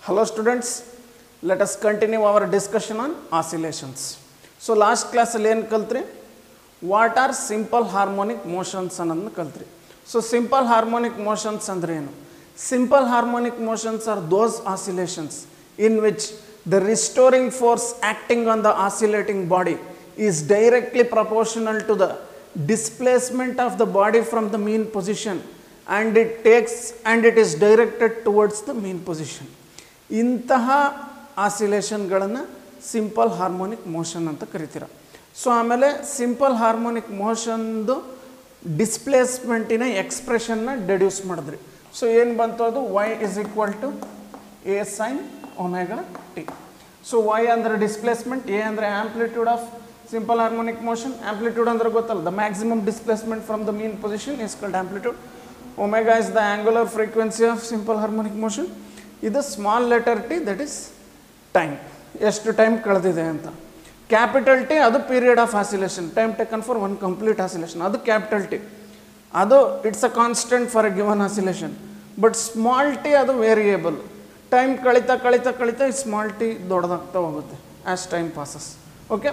Hello students, let us continue our discussion on oscillations. So last class ಅಲ್ಲಿ ಏನು ಕಲ್ತ್ರಿ what are simple harmonic motions ಅನ್ನೋದನ್ನ ಕಲ್ತ್ರಿ so simple harmonic motions ಅಂದ್ರೆ ಏನು simple harmonic motions are those oscillations in which the restoring force acting on the oscillating body is directly proportional to the displacement of the body from the mean position and it takes and it is directed towards the mean position ಇಂತಹ ಆಸಿಲೇಷನ್ಗಳನ್ನು simple harmonic motion ಅಂತ ಕರಿತೀರ so ಆಮೇಲೆ simple harmonic ಮೋಷನ್ದು ಡಿಸ್ಪ್ಲೇಸ್ಮೆಂಟಿನ ಎಕ್ಸ್ಪ್ರೆಷನ್ನ deduce ಮಾಡಿದ್ರಿ so ಏನು ಬಂತು ಅದು y is equal to A sine omega T so y ಅಂದರೆ ಡಿಸ್ಪ್ಲೇಸ್ಮೆಂಟ್ ಎ ಅಂದರೆ amplitude of simple harmonic motion amplitude ಅಂದ್ರೆ ಗೊತ್ತಲ್ಲ the maximum displacement from the mean position is called amplitude omega is the angular frequency of simple harmonic motion ಇದು small letter t that is time ಎಷ್ಟು time ಕಳೆದಿದೆ ಅಂತ capital T ಅದು period of oscillation time taken for one complete oscillation ಅದು capital T ಅದು it's a constant for a given oscillation but small t ಅದು variable time ಕಳೀತಾ ಕಳೀತಾ ಕಳೀತಾ ಈ ಸ್ಮಾಲ್ ಟಿ ದೊಡ್ಡದಾಗ್ತಾ ಹೋಗುತ್ತೆ as time passes okay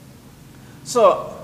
so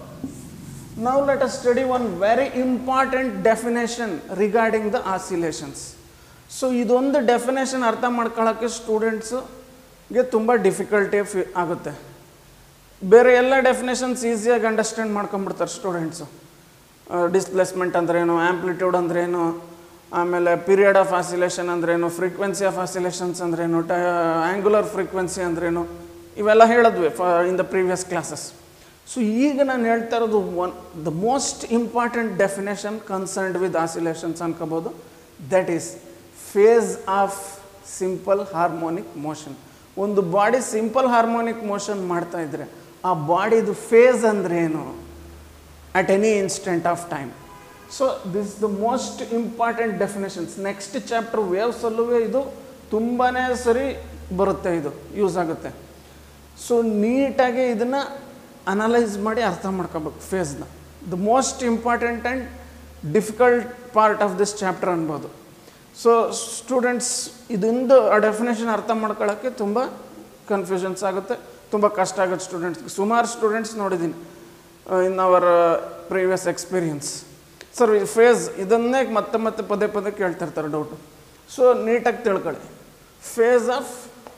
now let us study one very important definition regarding the oscillations so ಇದೊಂದು definition ಅರ್ಥ ಮಾಡ್ಕೊಳ್ಳೋಕ್ಕೆ ಸ್ಟೂಡೆಂಟ್ಸ್ಗೆ ತುಂಬ ಡಿಫಿಕಲ್ಟಿ ಫಿ ಆಗುತ್ತೆ ಬೇರೆ ಎಲ್ಲ ಡೆಫಿನೇಷನ್ಸ್ ಈಸಿಯಾಗಿ ಅಂಡರ್ಸ್ಟ್ಯಾಂಡ್ ಮಾಡ್ಕೊಂಬಿಡ್ತಾರೆ ಸ್ಟೂಡೆಂಟ್ಸು ಡಿಸ್ಪ್ಲೇಸ್ಮೆಂಟ್ ಅಂದ್ರೇನು ಆ್ಯಂಪ್ಲಿಟ್ಯೂಡ್ ಅಂದ್ರೇನು ಆಮೇಲೆ ಪೀರಿಯಡ್ ಆಫ್ ಆಸಿಲೇಷನ್ ಅಂದ್ರೇನು ಫ್ರೀಕ್ವೆನ್ಸಿ ಆಫ್ ಆಸಿಲೇಷನ್ಸ್ ಅಂದ್ರೇನು ಟ ಆ್ಯಂಗುಲರ್ ಫ್ರೀಕ್ವೆನ್ಸಿ ಅಂದ್ರೇನು ಇವೆಲ್ಲ ಹೇಳಿದ್ವಿ ಫ in the previous classes so ಈಗ ನಾನು ಹೇಳ್ತಾ ಇರೋದು one the most important definition concerned with oscillations ಅನ್ಕೋಬೋದು that is phase of simple harmonic motion ಒಂದು ಬಾಡಿ ಸಿಂಪಲ್ ಹಾರ್ಮೋನಿಕ್ ಮೋಷನ್ ಮಾಡ್ತಾ ಇದ್ರೆ ಆ ಬಾಡಿದು ಫೇಸ್ ಅಂದ್ರೆ ಏನು at any instant of time so this the most important definitions next chapter ವೇವ್ಸಲ್ಲೂ ಇದು ತುಂಬಾ ಸರಿ ಬರುತ್ತೆ ಇದು ಯೂಸ್ ಆಗುತ್ತೆ ಸೊ ನೀಟಾಗಿ ಇದನ್ನು ಅನಲೈಸ್ ಮಾಡಿ ಅರ್ಥ ಮಾಡ್ಕೋಬೇಕು ಫೇಸ್ನ the most important and difficult part of this chapter ಅನ್ಬೋದು ಸೊ ಸ್ಟೂಡೆಂಟ್ಸ್ ಇದೊಂದು ಆ ಡೆಫಿನೇಷನ್ ಅರ್ಥ ಮಾಡ್ಕೊಳ್ಳೋಕ್ಕೆ ತುಂಬ ಕನ್ಫ್ಯೂಷನ್ಸ್ ಆಗುತ್ತೆ ತುಂಬ ಕಷ್ಟ ಆಗುತ್ತೆ ಸ್ಟೂಡೆಂಟ್ಸ್ಗೆ ಸುಮಾರು ಸ್ಟೂಡೆಂಟ್ಸ್ ನೋಡಿದ್ದೀನಿ in our previous experience sir ಈ ಫೇಸ್ ಇದನ್ನೇ ಮತ್ತೆ ಮತ್ತೆ ಪದೇ ಪದೇ ಕೇಳ್ತಿರ್ತಾರೆ ಡೌಟು ಸೊ ನೀಟಾಗಿ ತಿಳ್ಕೊಳ್ಳಿ phase of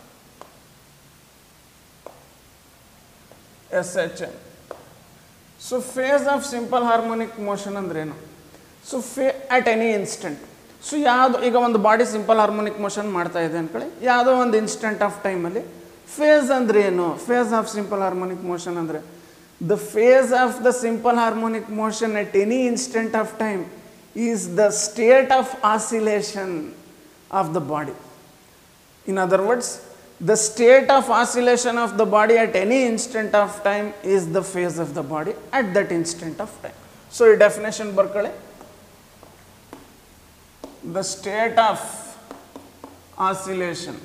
S H N so phase of simple harmonic motion ಅಂದ್ರೇನು ಸೊ ಫೇ ಅಟ್ ಎನಿ ಇನ್ಸ್ಟೆಂಟ್ ಸೊ ಯಾವುದು ಈಗ ಒಂದು ಬಾಡಿ ಸಿಂಪಲ್ ಹಾರ್ಮೋನಿಕ್ ಮೋಷನ್ ಮಾಡ್ತಾ ಇದೆ ಅಂದ್ಕೊಳ್ಳಿ ಯಾವುದೋ ಒಂದು ಇನ್ಸ್ಟೆಂಟ್ ಆಫ್ ಟೈಮಲ್ಲಿ ಫೇಸ್ ಅಂದ್ರೆ ಏನು phase of simple harmonic motion ಅಂದರೆ the phase of the simple harmonic motion at any instant of time is the state of oscillation of the body in other words the state of oscillation of the body at any instant of time is the phase of the body at that instant of time. So, ಈ definition ಬರ್ಕೊಳ್ಳಿ the state of oscillation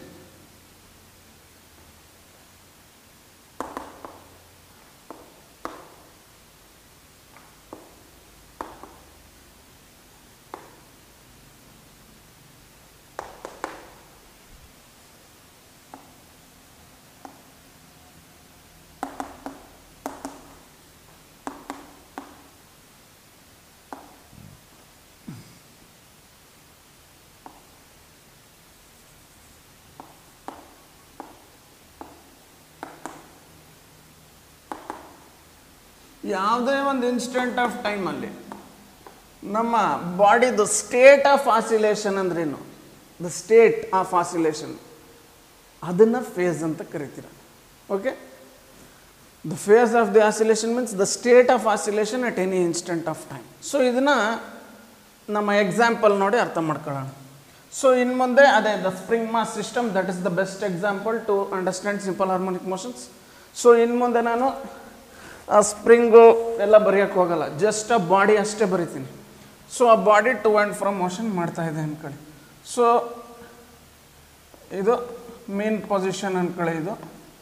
ಯಾವುದೇ ಒಂದು instant of ಟೈಮಲ್ಲಿ ನಮ್ಮ ಬಾಡಿದು state of oscillation ಅಂದ್ರೇನು the state of oscillation ಅದನ್ನು phase ಅಂತ ಕರಿತೀರ okay the phase of the oscillation means the state of oscillation at any instant of time so ಇದನ್ನು ನಮ್ಮ ಎಕ್ಸಾಂಪಲ್ ನೋಡಿ ಅರ್ಥ ಮಾಡ್ಕೊಳ್ಳೋಣ ಸೊ ಇನ್ನು ಮುಂದೆ ಅದೇ the spring mass system that is the best example to understand simple harmonic motions so ಇನ್ನು ಮುಂದೆ ನಾನು ಆ ಸ್ಪ್ರಿಂಗು ಎಲ್ಲ ಬರೆಯೋಕ್ಕೆ ಹೋಗಲ್ಲ ಜಸ್ಟ್ ಆ ಬಾಡಿ ಅಷ್ಟೇ ಬರಿತೀನಿ ಸೊ ಆ body to and from motion ಮಾಡ್ತಾ ಇದೆ ಅಂದ್ಕೊಳ್ಳಿ ಸೊ ಇದು ಮೇನ್ ಪೊಸಿಷನ್ ಅಂದ್ಕೊಳ್ಳಿ ಇದು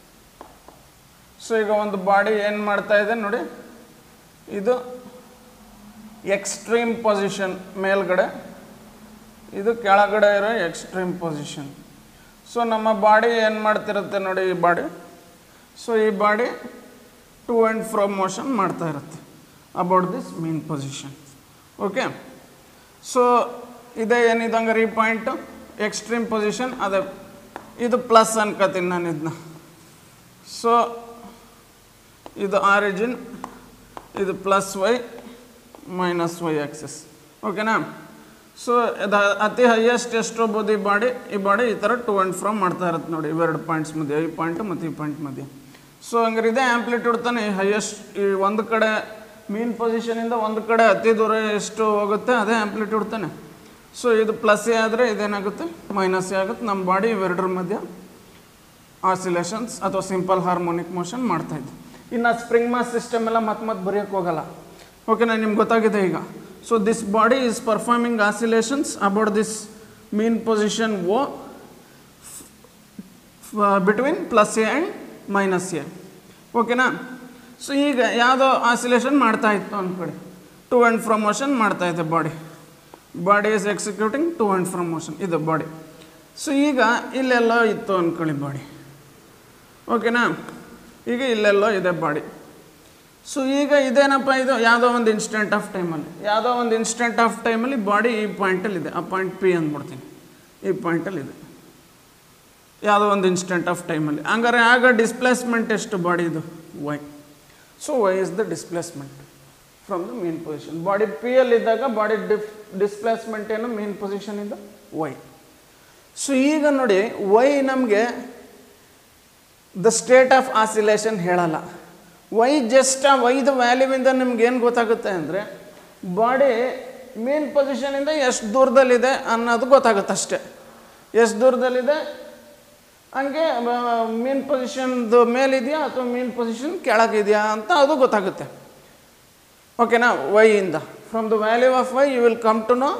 ಸೊ ಈಗ ಒಂದು ಬಾಡಿ ಏನು ಮಾಡ್ತಾ ಇದೆ ನೋಡಿ ಇದು ಎಕ್ಸ್ಟ್ರೀಮ್ ಪೊಸಿಷನ್ ಮೇಲ್ಗಡೆ ಇದು ಕೆಳಗಡೆ ಇರೋ ಎಕ್ಸ್ಟ್ರೀಮ್ ಪೊಸಿಷನ್ ಸೊ ನಮ್ಮ ಬಾಡಿ ಏನು ಮಾಡ್ತಿರುತ್ತೆ ನೋಡಿ ಈ ಬಾಡಿ ಸೊ ಈ body to and fro motion ಮಾಡ್ತಾ ಇರುತ್ತೆ about this mean position okay so ಇದೇ ಏನಿದೆ ಹಂಗಾರೆ ಈ ಪಾಯಿಂಟು ಎಕ್ಸ್ಟ್ರೀಮ್ ಪೊಸಿಷನ್ ಅದೇ ಇದು ಪ್ಲಸ್ ಅನ್ಕೋತೀನಿ ನಾನು ಇದನ್ನ ಸೊ ಇದು ಆರಿಜಿನ್ ಇದು plus y minus y axis ಓಕೆನಾ ಸೊ ಇದು ಅತಿ ಹೈಯೆಸ್ಟ್ ಎಷ್ಟು ಹೋಗ್ಬೋದು ಈ ಬಾಡಿ ಈ ಬಾಡಿ ಈ ಥರ ಟು ಆ್ಯಂಡ್ ಫ್ರೋ ಮಾಡ್ತಾ ಇರುತ್ತೆ ನೋಡಿ ಇವೆರಡು ಪಾಯಿಂಟ್ಸ್ ಮಧ್ಯೆ ಈ ಪಾಯಿಂಟ್ ಮತ್ತು ಈ ಪಾಯಿಂಟ್ ಮಧ್ಯೆ ಸೊ ಹಂಗಾರೆ ಇದೇ ಆ್ಯಂಪ್ಲಿಟ್ಯೂಡ್ ತಾನೆ ಹೈಯೆಸ್ಟ್ ಈ ಒಂದು ಕಡೆ ಮೀನ್ ಪೊಸಿಷನಿಂದ ಒಂದು ಕಡೆ ಅತಿ ದೂರ ಎಷ್ಟು ಹೋಗುತ್ತೆ ಅದೇ ಆ್ಯಂಪ್ಲಿಟ್ಯೂಡ್ ತಾನೆ ಸೊ ಇದು ಪ್ಲಸ್ ಎ ಆದರೆ ಇದೇನಾಗುತ್ತೆ ಮೈನಸ್ ಎ ಆಗುತ್ತೆ ನಮ್ಮ ಬಾಡಿ ಇವೆರಡರ ಮಧ್ಯೆ ಆಸಿಲೇಷನ್ಸ್ ಅಥವಾ ಸಿಂಪಲ್ ಹಾರ್ಮೋನಿಕ್ ಮೋಷನ್ ಮಾಡ್ತಾ ಇದ್ದೆ ಇನ್ನು ಸ್ಪ್ರಿಂಗ್ ಮಾಸ್ ಸಿಸ್ಟಮ್ ಎಲ್ಲ ಮತ್ತೆ ಮತ್ತೆ ಬರೆಯೋಕ್ಕೆ ಹೋಗಲ್ಲ ಓಕೆನಾ ನಿಮ್ಗೆ ಗೊತ್ತಾಗಿದೆ ಈಗ so this body is performing oscillations about this mean position O between plus A and minus A ಓಕೆನಾ ಸೊ ಈಗ ಯಾವುದೋ ಆಸಿಲೇಷನ್ ಮಾಡ್ತಾ ಇತ್ತು ಅಂದ್ಕೊಳ್ಳಿ ಟು ಆ್ಯಂಡ್ ಫ್ರೋ ಮೋಷನ್ ಮಾಡ್ತಾ ಇದೆ body body is executing to and fro motion ಇದು body so ಈಗ ಇಲ್ಲೆಲ್ಲೋ ಇತ್ತು ಅಂದ್ಕೊಳ್ಳಿ ಬಾಡಿ ಓಕೆನಾ ಈಗ ಇಲ್ಲೆಲ್ಲೋ ಇದೆ ಬಾಡಿ ಸೊ ಈಗ ಇದೇನಪ್ಪ ಇದು ಯಾವುದೋ ಒಂದು ಇನ್ಸ್ಟೆಂಟ್ ಆಫ್ ಟೈಮಲ್ಲಿ ಯಾವುದೋ ಒಂದು ಇನ್ಸ್ಟೆಂಟ್ ಆಫ್ ಟೈಮಲ್ಲಿ ಬಾಡಿ ಈ ಪಾಯಿಂಟಲ್ಲಿ ಇದೆ ಆ ಪಾಯಿಂಟ್ ಪಿ ಅಂದ್ಬಿಡ್ತೀನಿ ಈ ಪಾಯಿಂಟಲ್ಲಿ ಇದೆ ಯಾವುದೋ ಒಂದು ಇನ್ಸ್ಟೆಂಟ್ ಆಫ್ ಟೈಮಲ್ಲಿ ಹಂಗಾರೆ ಆಗ ಡಿಸ್ಪ್ಲೇಸ್ಮೆಂಟ್ ಎಷ್ಟು ಬಾಡಿದು y so y is the displacement from the mean position body P ಇದ್ದಾಗ ಬಾಡಿ ಡಿಫ್ ಡಿಸ್ಪ್ಲೇಸ್ಮೆಂಟ್ ಏನು ಮೀನ್ ಪೊಸಿಷನಿಂದ ವೈ ಸೊ ಈಗ ನೋಡಿ ವೈ ನಮಗೆ ದ ಸ್ಟೇಟ್ ಆಫ್ ಆಸಿಲೇಷನ್ ಹೇಳಲ್ಲ ವೈ ಜಸ್ಟ್ ಆ ವೈದ ವ್ಯಾಲ್ಯೂವಿಂದ ನಿಮ್ಗೆ ಏನು ಗೊತ್ತಾಗುತ್ತೆ ಅಂದರೆ ಬಾಡಿ ಮೀನ್ ಪೊಸಿಷನಿಂದ ಎಷ್ಟು ದೂರದಲ್ಲಿದೆ ಅನ್ನೋದು ಗೊತ್ತಾಗುತ್ತೆ ಅಷ್ಟೇ ಎಷ್ಟು ದೂರದಲ್ಲಿದೆ ಹಂಗೆ ಮೀನ್ ಪೊಸಿಷನ್ದು ಮೇಲಿದೆಯಾ ಅಥವಾ ಮೀನ್ ಪೊಸಿಷನ್ ಕೆಳಗಿದೆಯಾ ಅಂತ ಅದು ಗೊತ್ತಾಗುತ್ತೆ ಓಕೆನಾ ವೈಯಿಂದ from the value of y you will come to know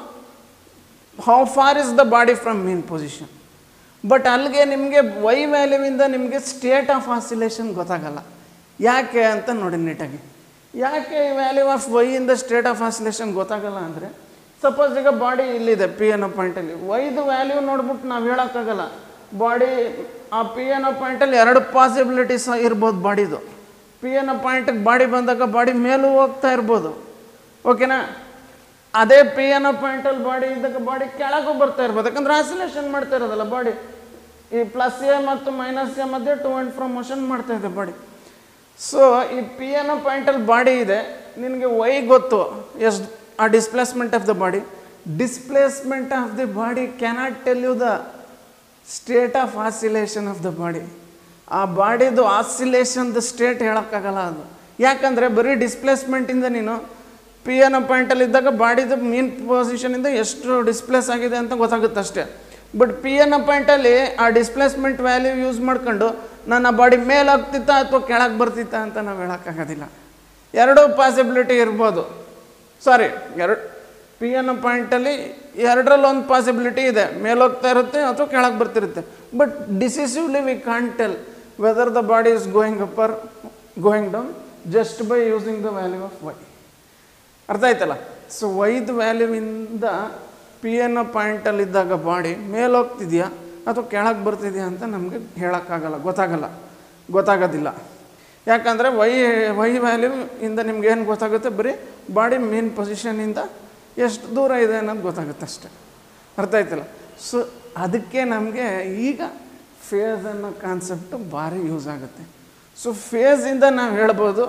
how far is the body from mean position but ಅಲ್ಲಿಗೆ ನಿಮಗೆ ವೈ ವ್ಯಾಲ್ಯೂವಿಂದ ನಿಮಗೆ ಸ್ಟೇಟ್ ಆಫ್ ಆಸಿಲೇಷನ್ ಗೊತ್ತಾಗಲ್ಲ ಯಾಕೆ ಅಂತ ನೋಡಿ ನೀಟಾಗಿ ಯಾಕೆ ವ್ಯಾಲ್ಯೂ ಆಫ್ ವೈಯಿಂದ ಸ್ಟೇಟ್ ಆಫ್ ಆಸಿಲೇಷನ್ ಗೊತ್ತಾಗಲ್ಲ ಅಂದರೆ ಸಪೋಸ್ ಈಗ ಬಾಡಿ ಇಲ್ಲಿದೆ ಪಿ ಅನ್ನೋ ಪಾಯಿಂಟಲ್ಲಿ ವೈದು ವ್ಯಾಲ್ಯೂ ನೋಡ್ಬಿಟ್ಟು ನಾವು ಹೇಳೋಕ್ಕಾಗಲ್ಲ ಬಾಡಿ ಆ ಪಿ ಅನ್ನೋ ಪಾಯಿಂಟಲ್ಲಿ ಎರಡು ಪಾಸಿಬಿಲಿಟೀಸ್ ಇರ್ಬೋದು ಬಾಡಿದು ಪಿ ಅನ್ನೋ ಪಾಯಿಂಟಿಗೆ ಬಾಡಿ ಬಂದಾಗ ಬಾಡಿ ಮೇಲೂ ಹೋಗ್ತಾ ಇರ್ಬೋದು ಓಕೆನಾ ಅದೇ ಪಿ ಅನ್ನೋ ಪಾಯಿಂಟಲ್ಲಿ ಬಾಡಿ ಇದ್ದಾಗ ಬಾಡಿ ಕೆಳಗೂ ಬರ್ತಾ ಇರ್ಬೋದು ಯಾಕಂದ್ರೆ ಆಸಿಲೇಷನ್ ಮಾಡ್ತಾ ಇರೋದಲ್ಲ ಬಾಡಿ ಈ ಪ್ಲಸ್ ಎ ಮತ್ತು ಮೈನಸ್ ಎ ಮಧ್ಯೆ ಟು ಆ್ಯಂಡ್ ಫ್ರೋ ಮೋಷನ್ ಮಾಡ್ತಾ ಇದೆ ಬಾಡಿ ಸೊ ಈ ಪಿ ಅನ್ನೋ ಪಾಯಿಂಟಲ್ಲಿ ಬಾಡಿ ಇದೆ ನಿನಗೆ ವೈ ಗೊತ್ತು ಎಷ್ಟು ಆ displacement of the body displacement of the body cannot tell you the state of oscillation of the body ಆ ಬಾಡಿದು ಆಸಿಲೇಷನ್ದು ಸ್ಟೇಟ್ ಹೇಳೋಕ್ಕಾಗಲ್ಲ ಅದು ಯಾಕಂದರೆ ಬರೀ ಡಿಸ್ಪ್ಲೇಸ್ಮೆಂಟಿಂದ ನೀನು ಪಿ ಅನ್ನೋ ಪಾಯಿಂಟಲ್ಲಿ ಇದ್ದಾಗ ಬಾಡಿದು ಮೀನ್ ಪೊಸಿಷನಿಂದ ಎಷ್ಟು ಡಿಸ್ಪ್ಲೇಸ್ ಆಗಿದೆ ಅಂತ ಗೊತ್ತಾಗುತ್ತೆ ಅಷ್ಟೇ ಬಟ್ ಪಿ ಅನ್ನೋ ಪಾಯಿಂಟಲ್ಲಿ ಆ ಡಿಸ್ಪ್ಲೇಸ್ಮೆಂಟ್ ವ್ಯಾಲ್ಯೂ ಯೂಸ್ ಮಾಡ್ಕೊಂಡು ನನ್ನ ಬಾಡಿ ಮೇಲೆ ಹೋಗ್ತಿತ್ತ ಅಥವಾ ಕೆಳಗೆ ಬರ್ತಿತ್ತ ಅಂತ ನಾವು ಹೇಳೋಕ್ಕಾಗೋದಿಲ್ಲ ಎರಡೂ ಪಾಸಿಬಿಲಿಟಿ ಇರ್ಬೋದು ಸಾರಿ ಎರಡು ಪಿ ಅನ್ನೋ ಪಾಯಿಂಟಲ್ಲಿ ಎರಡರಲ್ಲಿ ಒಂದು ಪಾಸಿಬಿಲಿಟಿ ಇದೆ ಮೇಲೆ ಹೋಗ್ತಾ ಇರುತ್ತೆ ಅಥವಾ ಕೆಳಗೆ ಬರ್ತಿರುತ್ತೆ but decisively we can't tell whether the body is going up or going down just by using the value of y ಅರ್ಥ ಆಯ್ತಲ್ಲ ಸೊ ವೈದ್ ವ್ಯಾಲ್ಯೂವಿಂದ ಪಿ ಅನ್ನೋ ಪಾಯಿಂಟಲ್ಲಿದ್ದಾಗ ಬಾಡಿ ಮೇಲೆ ಹೋಗ್ತಿದೆಯಾ ಅಥವಾ ಕೆಳಗೆ ಬರ್ತಿದೆಯಾ ಅಂತ ನಮಗೆ ಹೇಳೋಕ್ಕಾಗಲ್ಲ ಗೊತ್ತಾಗಲ್ಲ ಗೊತ್ತಾಗೋದಿಲ್ಲ ಯಾಕಂದರೆ ವೈ ವೈ ವ್ಯಾಲ್ಯೂ ಇಂದ ನಿಮ್ಗೆ ಏನು ಗೊತ್ತಾಗುತ್ತೆ ಬರೀ ಬಾಡಿ ಮೇನ್ ಪೊಸಿಷನಿಂದ ಎಷ್ಟು ದೂರ ಇದೆ ಅನ್ನೋದು ಗೊತ್ತಾಗುತ್ತೆ ಅಷ್ಟೆ ಅರ್ಥ ಆಯ್ತಲ್ಲ ಸೊ ಅದಕ್ಕೆ ನಮಗೆ ಈಗ ಫೇಸ್ ಅನ್ನೋ ಕಾನ್ಸೆಪ್ಟು ಭಾರಿ ಯೂಸ್ ಆಗುತ್ತೆ ಸೊ ಫೇಸಿಂದ ನಾವು ಹೇಳ್ಬೋದು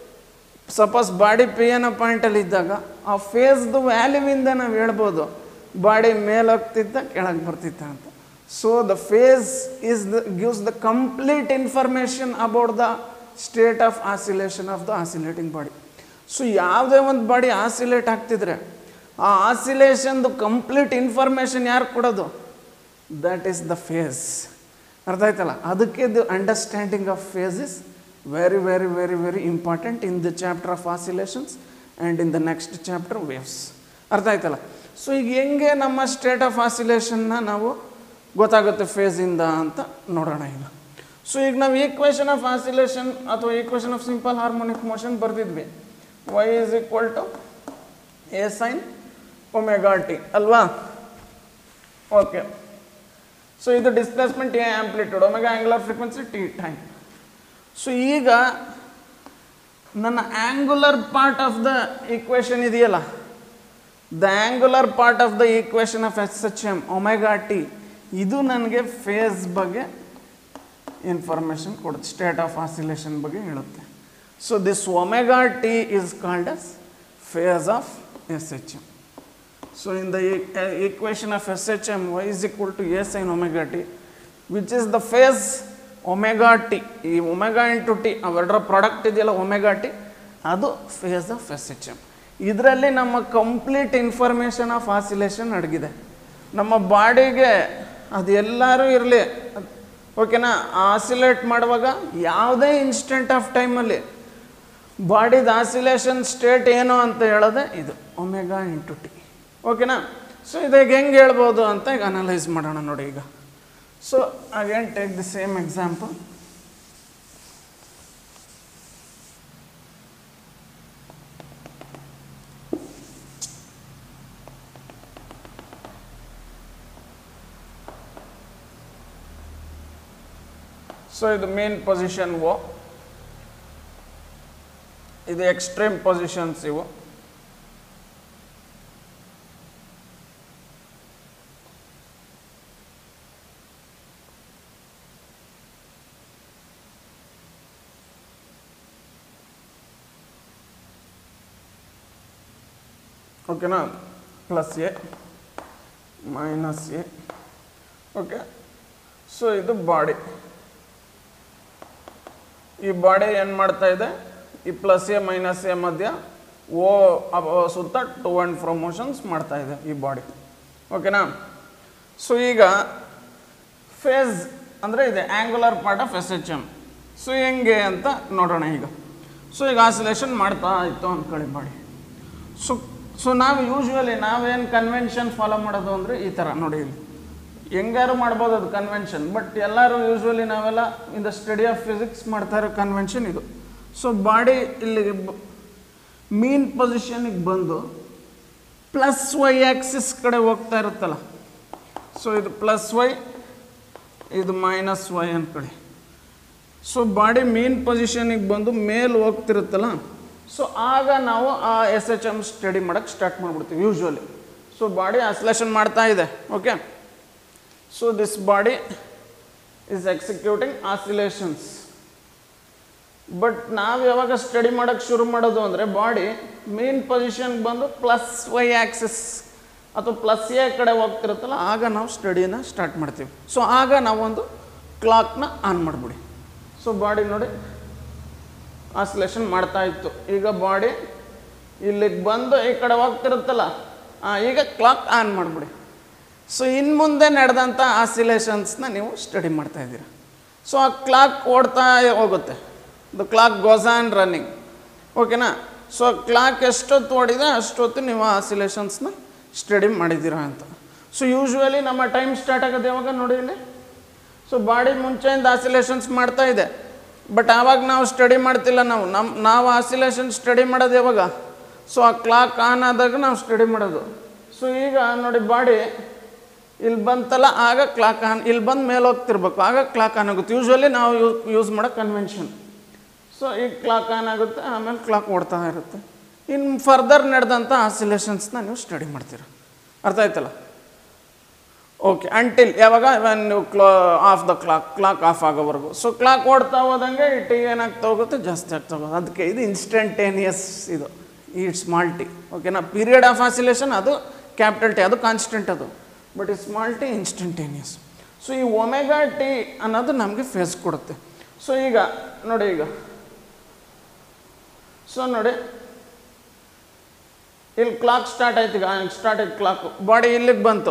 ಸಪೋಸ್ ಬಾಡಿ ಪಿ ಅನ್ನೋ ಪಾಯಿಂಟಲ್ಲಿ ಇದ್ದಾಗ ಆ ಫೇಸ್ದು ವ್ಯಾಲ್ಯೂವಿಂದ ನಾವು ಹೇಳ್ಬೋದು ಬಾಡಿ ಮೇಲೆ ಹೋಗ್ತಿದ್ದ ಕೆಳಗೆ ಬರ್ತಿತ್ತ ಅಂತ so the phase is the gives the complete information about the state of oscillation of the oscillating body so ಯಾವುದೇ ಒಂದು ಬಾಡಿ ಆಸಿಲೇಟ್ ಆಗ್ತಿದ್ರೆ ಆ ಆಸಿಲೇಷನ್ದು ಕಂಪ್ಲೀಟ್ ಇನ್ಫಾರ್ಮೇಷನ್ ಯಾರು ಕೊಡೋದು ದಟ್ ಈಸ್ ದ ಫೇಸ್ ಅರ್ಥ ಆಯ್ತಲ್ಲ ಅದಕ್ಕೆ the understanding of phase is very very very very important in the chapter of oscillations and in the next chapter waves ಅರ್ಥ ಆಯ್ತಲ್ಲ ಸೊ ಈಗ ಹೆಂಗೆ ನಮ್ಮ ಸ್ಟೇಟ್ ಆಫ್ ಆಸಿಲೇಷನ್ನ ನಾವು ಗೊತ್ತಾಗುತ್ತೆ ಫೇಸಿಂದ ಅಂತ ನೋಡೋಣ ಈಗ ಸೊ ಈಗ ನಾವು ಈಕ್ವೇಷನ್ ಆಫ್ ಆಸಿಲೇಷನ್ ಅಥವಾ equation of simple harmonic motion ಬರೆದಿದ್ವಿ y is equal to A sine omega t ಅಲ್ವಾ ಓಕೆ ಸೊ ಇದು displacement A amplitude omega angular frequency t time so ಈಗ ನನ್ನ angular part of the equation ಇದೆಯಲ್ಲ the angular part of the equation of S H M omega t ಇದು ನನಗೆ face ಬಗ್ಗೆ information ಕೊಡುತ್ತೆ state of oscillation ಬಗ್ಗೆ ಹೇಳುತ್ತೆ so this omega t is called as phase of S H M so in the equation of S H M y is equal to A sine omega t which is the phase omega t ಈ omega into t ಅವೆರಡರ product ಇದೆಯಲ್ಲ omega t ಅದು phase of S H M ಇದರಲ್ಲಿ ನಮ್ಮ complete information of oscillation ಅಡಗಿದೆ ನಮ್ಮ ಬಾಡಿಗೆ ಅದು ಎಲ್ಲರೂ ಇರಲಿ ಓಕೆನಾ ಆಸಿಲೇಟ್ ಮಾಡುವಾಗ ಯಾವುದೇ ಇನ್ಸ್ಟೆಂಟ್ ಆಫ್ ಟೈಮಲ್ಲಿ ಬಾಡಿದ ಆಸಿಲೇಷನ್ ಸ್ಟೇಟ್ ಏನು ಅಂತ ಹೇಳೋದೆ ಇದು ಒಮೆಗಾ ಇಂಟು ಟಿ ಓಕೆನಾ ಸೊ ಇದಾಗ ಹೆಂಗೆ ಹೇಳ್ಬೋದು ಅಂತ ಈಗ ಅನಲೈಸ್ ಮಾಡೋಣ ನೋಡಿ ಈಗ so again take the same example so ಇದು ಮೇನ್ ಪೊಸಿಷನ್ ಓ ಇದು ಎಕ್ಸ್ಟ್ರೀಮ್ ಪೊಸಿಷನ್ಸ್ ಇವು ಓಕೆನಾ plus A minus A okay so ಇದು ಬಾಡಿ ಈ ಬಾಡಿ ಏನು ಮಾಡ್ತಾ ಇದೆ ಈ ಪ್ಲಸ್ ಎ ಮೈನಸ್ ಎ ಮಧ್ಯ ಓ ಅವ- ಸುತ್ತ ಟು ಆ್ಯಂಡ್ ಫ್ರೋ ಮೋಷನ್ಸ್ ಮಾಡ್ತಾ ಇದೆ ಈ ಬಾಡಿ ಓಕೆನಾ ಸೊ ಈಗ ಫೇಸ್ ಅಂದರೆ ಇದೆ angular part of S H M so ಹೆಂಗೆ ಅಂತ ನೋಡೋಣ ಈಗ ಸೊ ಈಗ ಆಸಿಲೇಷನ್ ಮಾಡ್ತಾ ಇತ್ತು ಅಂದ್ಕೊಳ್ಳಿ ಬಾಡಿ ಸೊ ಸೊ ನಾವು ಯೂಶ್ವಲಿ ನಾವೇನು ಕನ್ವೆನ್ಷನ್ ಫಾಲೋ ಮಾಡೋದು ಅಂದರೆ ಈ ಥರ ನೋಡಿ ಇಲ್ಲಿ ಹೆಂಗಾರು ಮಾಡ್ಬೋದು ಅದು ಕನ್ವೆನ್ಷನ್ ಬಟ್ ಎಲ್ಲರೂ ಯೂಶ್ವಲಿ ನಾವೆಲ್ಲ in the study of physics ಮಾಡ್ತಾ ಇರೋ ಕನ್ವೆನ್ಷನ್ ಇದು ಸೊ ಬಾಡಿ ಇಲ್ಲಿಗೆ ಮೀನ್ ಪೊಸಿಷನಿಗೆ ಬಂದು ಪ್ಲಸ್ ವೈ ಆ್ಯಕ್ಸಿಸ್ ಕಡೆ ಹೋಗ್ತಾ ಇರುತ್ತಲ್ಲ ಸೊ ಇದು ಪ್ಲಸ್ ವೈ ಇದು ಮೈನಸ್ ವೈ ಅಂದ್ಕೊಳ್ಳಿ ಸೊ ಬಾಡಿ ಮೇನ್ ಪೊಸಿಷನಿಗೆ ಬಂದು ಮೇಲೆ ಹೋಗ್ತಿರುತ್ತಲ್ಲ ಸೊ ಆಗ ನಾವು ಆ ಎಸ್ ಎಚ್ ಎಮ್ ಸ್ಟಡಿ ಮಾಡೋಕ್ಕೆ ಸ್ಟಾರ್ಟ್ ಮಾಡಿಬಿಡ್ತೀವಿ ಯೂಶ್ವಲಿ ಸೊ ಬಾಡಿ ಆಸ್ಲೇಷನ್ ಮಾಡ್ತಾ ಇದೆ okay so this body is executing oscillations but ನಾವು ಯಾವಾಗ ಸ್ಟಡಿ ಮಾಡೋಕ್ಕೆ ಶುರು ಮಾಡೋದು ಅಂದರೆ ಬಾಡಿ ಮೇನ್ ಪೊಸಿಷನ್ಗೆ ಬಂದು ಪ್ಲಸ್ ವೈ ಆ್ಯಕ್ಸಿಸ್ ಅಥವಾ ಪ್ಲಸ್ ಎ ಕಡೆ ಹೋಗ್ತಿರುತ್ತಲ್ಲ ಆಗ ನಾವು ಸ್ಟಡಿನ ಸ್ಟಾರ್ಟ್ ಮಾಡ್ತೀವಿ ಸೊ ಆಗ ನಾವೊಂದು ಕ್ಲಾಕ್ನ ಆನ್ ಮಾಡಿಬಿಡಿ ಸೊ ಬಾಡಿ ನೋಡಿ ಆಸಿಲೇಷನ್ ಮಾಡ್ತಾ ಇತ್ತು ಈಗ ಬಾಡಿ ಇಲ್ಲಿಗೆ ಬಂದು ಈ ಕಡೆ ಹೋಗ್ತಿರುತ್ತಲ್ಲ ಆ, ಈಗ ಕ್ಲಾಕ್ ಆನ್ ಮಾಡಿಬಿಡಿ ಸೊ ಇನ್ನು ಮುಂದೆ ನಡೆದಂಥ ಆಸಿಲೇಷನ್ಸ್ನ ನೀವು ಸ್ಟಡಿ ಮಾಡ್ತಾ ಇದ್ದೀರಾ ಸೊ ಆ ಕ್ಲಾಕ್ ಓಡ್ತಾ ಹೋಗುತ್ತೆ the clock goes on running ಓಕೆನಾ ಸೊ ಕ್ಲಾಕ್ ಎಷ್ಟೊತ್ತು ಓಡಿದೆ ಅಷ್ಟೊತ್ತು ನೀವು ಆಸಿಲೇಷನ್ಸ್ನ ಸ್ಟಡಿ ಮಾಡಿದ್ದೀರಾ ಅಂತ ಸೊ ಯೂಶ್ವಲಿ ನಮ್ಮ ಟೈಮ್ ಸ್ಟಾರ್ಟ್ ಆಗೋದು ಯಾವಾಗ ನೋಡಿ ಇಲ್ಲಿ ಸೊ ಬಾಡಿ ಮುಂಚೆಯಿಂದ ಆಸಿಲೇಷನ್ಸ್ ಮಾಡ್ತಾ ಇದೆ ಬಟ್ ಆವಾಗ ನಾವು ಸ್ಟಡಿ ಮಾಡ್ತಿಲ್ಲ ನಾವು ನಮ್ಮ ನಾವು ಆಸಿಲೇಷನ್ ಸ್ಟಡಿ ಮಾಡೋದು ಯಾವಾಗ ಸೊ ಆ ಕ್ಲಾಕ್ ಆನ್ ಆದಾಗ ನಾವು ಸ್ಟಡಿ ಮಾಡೋದು ಸೊ ಈಗ ನೋಡಿ ಬಾಡಿ ಇಲ್ಲಿ ಬಂತಲ್ಲ ಆಗ ಕ್ಲಾಕ್ ಆನ್ ಇಲ್ಲಿ ಬಂದು ಮೇಲೆ ಹೋಗ್ತಿರ್ಬೇಕು ಆಗ ಕ್ಲಾಕ್ ಆನ್ ಆಗುತ್ತೆ ಯೂಶ್ವಲಿ ನಾವು ಯೂಸ್ ಯೂಸ್ ಮಾಡೋ ಕನ್ವೆನ್ಷನ್ ಸೊ ಈಗ ಕ್ಲಾಕ್ ಆನ್ ಆಗುತ್ತೆ ಆಮೇಲೆ ಕ್ಲಾಕ್ ಓಡ್ತಾ ಇರುತ್ತೆ ಇನ್ನು ಫರ್ದರ್ ನಡೆದಂಥ ಆಸಿಲೇಷನ್ಸ್ನ ನೀವು ಸ್ಟಡಿ ಮಾಡ್ತೀರ ಅರ್ಥ ಆಯ್ತಲ್ಲ ಓಕೆ ಅಂಟಿಲ್ ಯಾವಾಗ when ನೀವು ಕ್ಲಾ off the clock clock off ಆಗೋವರೆಗೂ ಸೊ ಕ್ಲಾಕ್ ಓಡ್ತಾ ಹೋದಂಗೆ ಈ ಟಿ ಏನಾಗ್ತಾ ಹೋಗುತ್ತೆ ಜಾಸ್ತಿ ಆಗ್ತಾ ಹೋಗುತ್ತೆ ಅದಕ್ಕೆ ಇದು ಇನ್ಸ್ಟಂಟೇನಿಯಸ್ ಇದು ಈ ಸ್ಮಾಲ್ ಟಿ ಓಕೆನಾ ಪೀರಿಯಡ್ ಆಫ್ ಆಸಿಲೇಷನ್ ಅದು ಕ್ಯಾಪಿಟಲ್ ಟಿ ಅದು ಕಾನ್ಸ್ಟೆಂಟ್ ಅದು ಬಟ್ ಈ ಸ್ಮಾಲ್ ಟಿ ಇನ್ಸ್ಟಂಟೇನಿಯಸ್ ಸೊ ಈ ಒಮೆಗಾ ಟಿ ಅನ್ನೋದು ನಮಗೆ ಫೇಸ್ ಕೊಡುತ್ತೆ ಸೊ ಈಗ ನೋಡಿ ಈಗ ಸೊ ನೋಡಿ ಇಲ್ಲಿ ಕ್ಲಾಕ್ ಸ್ಟಾರ್ಟ್ ಆಯ್ತು ಈಗ ಸ್ಟಾರ್ಟ್ ಆಯ್ತು ಕ್ಲಾಕು ಬಾಡಿ ಇಲ್ಲಿಗೆ ಬಂತು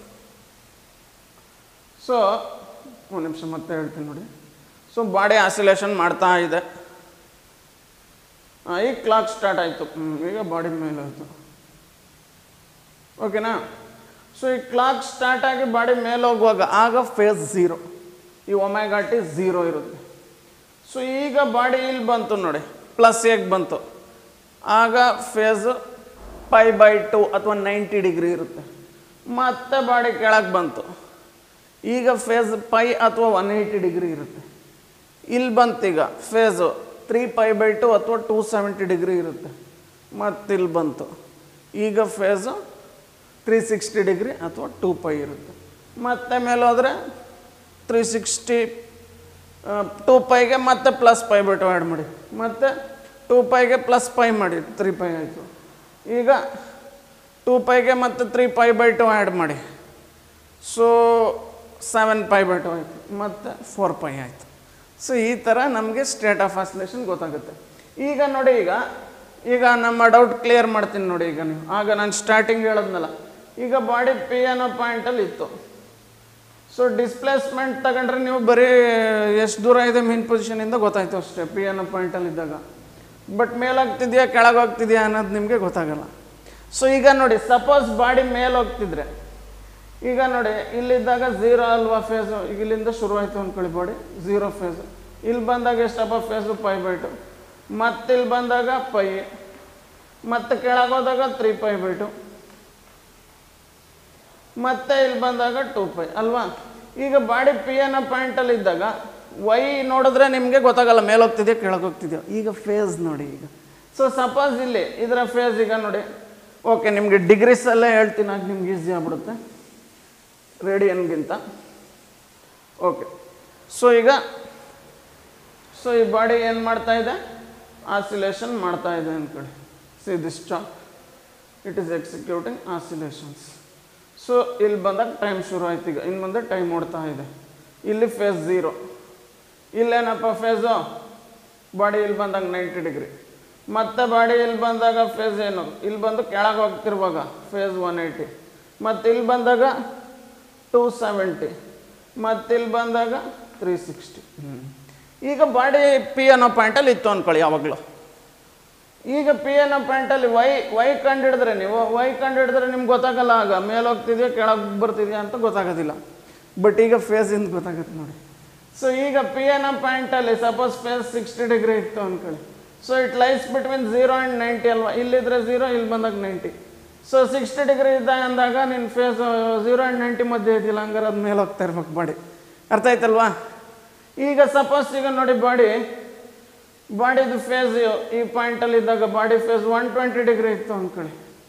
ಸೊ ಒಂದು ನಿಮಿಷ ಮತ್ತೆ ಹೇಳ್ತೀನಿ ನೋಡಿ ಸೊ ಬಾಡಿ ಆಸಿಲೇಷನ್ ಮಾಡ್ತಾ ಇದೆ ಆ, ಈಗ ಕ್ಲಾಕ್ ಸ್ಟಾರ್ಟ್ ಆಯಿತು ಈಗ ಬಾಡಿ ಮೇಲೆ ಹೋಯ್ತು ಓಕೆನಾ ಸೊ ಈ ಕ್ಲಾಕ್ ಸ್ಟಾರ್ಟ್ ಆಗಿ ಬಾಡಿ ಮೇಲೆ ಹೋಗುವಾಗ ಆಗ ಫೇಸ್ ಝೀರೋ ಈ ಒಮೆಗಾಟಿ ಝೀರೋ ಇರುತ್ತೆ ಸೊ ಈಗ ಬಾಡಿ ಇಲ್ಲಿ ಬಂತು ನೋಡಿ ಪ್ಲಸ್ ಎಗ್ ಬಂತು ಆಗ ಫೇಸ್ ಪೈ ಬೈ ಟು ಅಥವಾ ನೈಂಟಿ ಡಿಗ್ರಿ ಇರುತ್ತೆ ಮತ್ತೆ ಬಾಡಿ ಕೆಳಗೆ ಬಂತು ಈಗ ಫೇಸ್ ಪೈ ಅಥವಾ ಒನ್ ಏಯ್ಟಿ ಡಿಗ್ರಿ ಇರುತ್ತೆ ಇಲ್ಲಿ ಬಂತೀಗ phase three pi by two ಅಥವಾ ಟೂ ಸೆವೆಂಟಿ ಡಿಗ್ರಿ ಇರುತ್ತೆ ಮತ್ತು ಇಲ್ಲಿ ಬಂತು ಈಗ ಫೇಸು ತ್ರೀ ಸಿಕ್ಸ್ಟಿ ಡಿಗ್ರಿ ಅಥವಾ ಟೂ ಪೈ ಇರುತ್ತೆ ಮತ್ತೆ ಮೇಲೆ ಹೋದರೆ ತ್ರೀ ಸಿಕ್ಸ್ಟಿ ಟೂ ಪೈಗೆ ಮತ್ತೆ ಪ್ಲಸ್ ಪೈ ಬಿಟ್ಟು ಆ್ಯಡ್ ಮಾಡಿ ಮತ್ತು ಟೂ ಪೈಗೆ ಪ್ಲಸ್ ಪೈ ಮಾಡಿ ತ್ರೀ ಪೈ ಆಯಿತು ಈಗ ಟೂ ಪೈಗೆ ಮತ್ತು three pi by two add ಮಾಡಿ so seven pi by two ಆಯಿತು ಮತ್ತು ಫೋರ್ ಪೈ ಆಯಿತು ಸೊ ಈ ಥರ ನಮಗೆ ಸ್ಟೇಟ್ ಆಫ್ ಆಸಿಲೇಷನ್ ಗೊತ್ತಾಗುತ್ತೆ ಈಗ ನೋಡಿ ಈಗ ಈಗ ನಮ್ಮ ಡೌಟ್ ಕ್ಲಿಯರ್ ಮಾಡ್ತೀನಿ ನೋಡಿ ಈಗ ನೀವು ಆಗ ನಾನು ಸ್ಟಾರ್ಟಿಂಗ್ ಹೇಳಿದ್ನಲ್ಲ ಈಗ ಬಾಡಿ ಪಿ ಅನ್ನೋ ಪಾಯಿಂಟಲ್ಲಿ ಇತ್ತು ಸೊ ಡಿಸ್ಪ್ಲೇಸ್ಮೆಂಟ್ ತಗೊಂಡ್ರೆ ನೀವು ಬರೀ ಎಷ್ಟು ದೂರ ಇದೆ ಮೇನ್ ಪೊಸಿಷನಿಂದ ಗೊತ್ತಾಯ್ತು ಅಷ್ಟೇ ಪಿ ಅನ್ನೋ ಪಾಯಿಂಟಲ್ಲಿ ಇದ್ದಾಗ ಬಟ್ ಮೇಲಾಗ್ತಿದೆಯಾ ಕೆಳಗೆ ಹೋಗ್ತಿದೆಯಾ ಅನ್ನೋದು ನಿಮಗೆ ಗೊತ್ತಾಗಲ್ಲ ಸೊ ಈಗ ನೋಡಿ ಸಪೋಸ್ ಬಾಡಿ ಮೇಲೆ ಹೋಗ್ತಿದ್ರೆ ಈಗ ನೋಡಿ ಇಲ್ಲಿದ್ದಾಗ ಝೀರೋ ಅಲ್ವಾ ಫೇಸು ಈಗ ಇಲ್ಲಿಂದ ಶುರುವಾಯಿತು ಅಂದ್ಕೊಳ್ಳಿ ಬಾಡಿ ಝೀರೋ ಫೇಸು ಇಲ್ಲಿ ಬಂದಾಗ ಎಷ್ಟಪ್ಪ ಫೇಸು ಪೈ ಬೈ ಟು ಮತ್ತೆ ಇಲ್ಲಿ ಬಂದಾಗ ಪೈ ಮತ್ತೆ ಕೆಳಗೆ ಹೋದಾಗ ತ್ರೀ ಪೈ ಬೈ ಟು ಮತ್ತೆ ಇಲ್ಲಿ ಬಂದಾಗ ಟೂ ಪೈ ಅಲ್ವಾ ಈಗ ಬಾಡಿ ಪಿ ಅನ್ನೋ ಪಾಯಿಂಟಲ್ಲಿ ಇದ್ದಾಗ ವೈ ನೋಡಿದ್ರೆ ನಿಮಗೆ ಗೊತ್ತಾಗಲ್ಲ ಮೇಲೆ ಹೋಗ್ತಿದೆಯಾ ಕೆಳಗೆ ಹೋಗ್ತಿದೆಯೋ ಈಗ ಫೇಸ್ ನೋಡಿ ಈಗ ಸೊ ಸಪೋಸ್ ಇಲ್ಲಿ ಇದರ ಫೇಸ್ ಈಗ ನೋಡಿ ಓಕೆ ನಿಮಗೆ ಡಿಗ್ರೀಸಲ್ಲೇ ಹೇಳ್ತೀನಿ ಆಗ ನಿಮ್ಗೆ ಈಸಿ ಆಗ್ಬಿಡುತ್ತೆ ರೇಡಿಯನ್ಗಿಂತ ಓಕೆ ಸೊ ಈಗ ಸೊ ಈ ಬಾಡಿ ಏನು ಮಾಡ್ತಾ ಇದೆ ಆಸಿಲೇಷನ್ ಮಾಡ್ತಾ ಇದೆ ಅಂದ್ಕೊಳ್ಳಿ see this chalk it is executing oscillations so ಇಲ್ಲಿ ಬಂದಾಗ ಟೈಮ್ ಶುರು ಆಯ್ತು ಈಗ ಇನ್ನು ಮುಂದೆ ಟೈಮ್ ಓಡ್ತಾ ಇದೆ ಇಲ್ಲಿ ಫೇಸ್ ಝೀರೋ ಇಲ್ಲೇನಪ್ಪ ಫೇಸು ಬಾಡಿ ಇಲ್ಲಿ ಬಂದಾಗ ನೈಂಟಿ ಡಿಗ್ರಿ ಮತ್ತೆ ಬಾಡಿ ಇಲ್ಲಿ ಬಂದಾಗ ಫೇಸ್ ಏನು ಇಲ್ಲಿ ಬಂದು ಕೆಳಗೆ ಹೋಗ್ತಿರುವಾಗ ಫೇಸ್ ಒನ್ ಏಯ್ಟಿ ಮತ್ತು ಇಲ್ಲಿ ಬಂದಾಗ ಟೂ ಸೆವೆಂಟಿ ಮತ್ತು ಇಲ್ಲಿ ಬಂದಾಗ ತ್ರೀ ಸಿಕ್ಸ್ಟಿ ಈಗ ಬಾಡಿ ಪಿ ಅನ್ನೋ ಪಾಯಿಂಟಲ್ಲಿ ಇತ್ತು ಅಂದ್ಕೊಳ್ಳಿ ಯಾವಾಗಲೂ ಈಗ ಪಿ ಅನ್ನೋ ಪಾಯಿಂಟಲ್ಲಿ ವೈ ವೈ ಕಂಡಿಡಿದ್ರೆ ನೀವು ವೈ ಕಂಡಿಡಿದ್ರೆ ನಿಮ್ಗೆ ಗೊತ್ತಾಗಲ್ಲ ಆಗ ಮೇಲೆ ಹೋಗ್ತಿದೆಯಾ ಕೆಳಗೆ ಬರ್ತಿದೆಯಾ ಅಂತ ಗೊತ್ತಾಗೋದಿಲ್ಲ ಬಟ್ ಈಗ ಫೇಸಿಂದ ಗೊತ್ತಾಗುತ್ತೆ ನೋಡಿ ಸೊ ಈಗ ಪಿ ಅನ್ನೋ ಪಾಯಿಂಟಲ್ಲಿ ಸಪೋಸ್ ಫೇಸ್ ಸಿಕ್ಸ್ಟಿ ಡಿಗ್ರಿ ಇತ್ತು ಅಂದ್ಕೊಳ್ಳಿ so it lies between zero and ninety ಅಲ್ವಾ ಇಲ್ಲಿದ್ರೆ ಝೀರೋ ಇಲ್ಲಿ ಬಂದಾಗ ನೈಂಟಿ ಸೊ ಸಿಕ್ಸ್ಟಿ ಡಿಗ್ರಿ ಇದ್ದ ಅಂದಾಗ ನಿನ್ನ ಫೇಸ್ ಝೀರೋ ಆ್ಯಂಡ್ ನೈಂಟಿ ಮಧ್ಯೆ ಇದ್ದಿಲ್ಲ ಹಂಗಾರೆ ಅದು ಮೇಲೆ ಹೋಗ್ತಾ ಇರ್ಬೇಕು ಬಾಡಿ ಅರ್ಥ ಆಯ್ತಲ್ವಾ ಈಗ ಸಪೋಸ್ ಈಗ ನೋಡಿ ಬಾಡಿ ಬಾಡಿದು ಫೇಸ್ ಈ ಪಾಯಿಂಟಲ್ಲಿ ಇದ್ದಾಗ body phase one twenty degree ಇತ್ತು ಅಂದ್ಕೊಳ್ಳಿ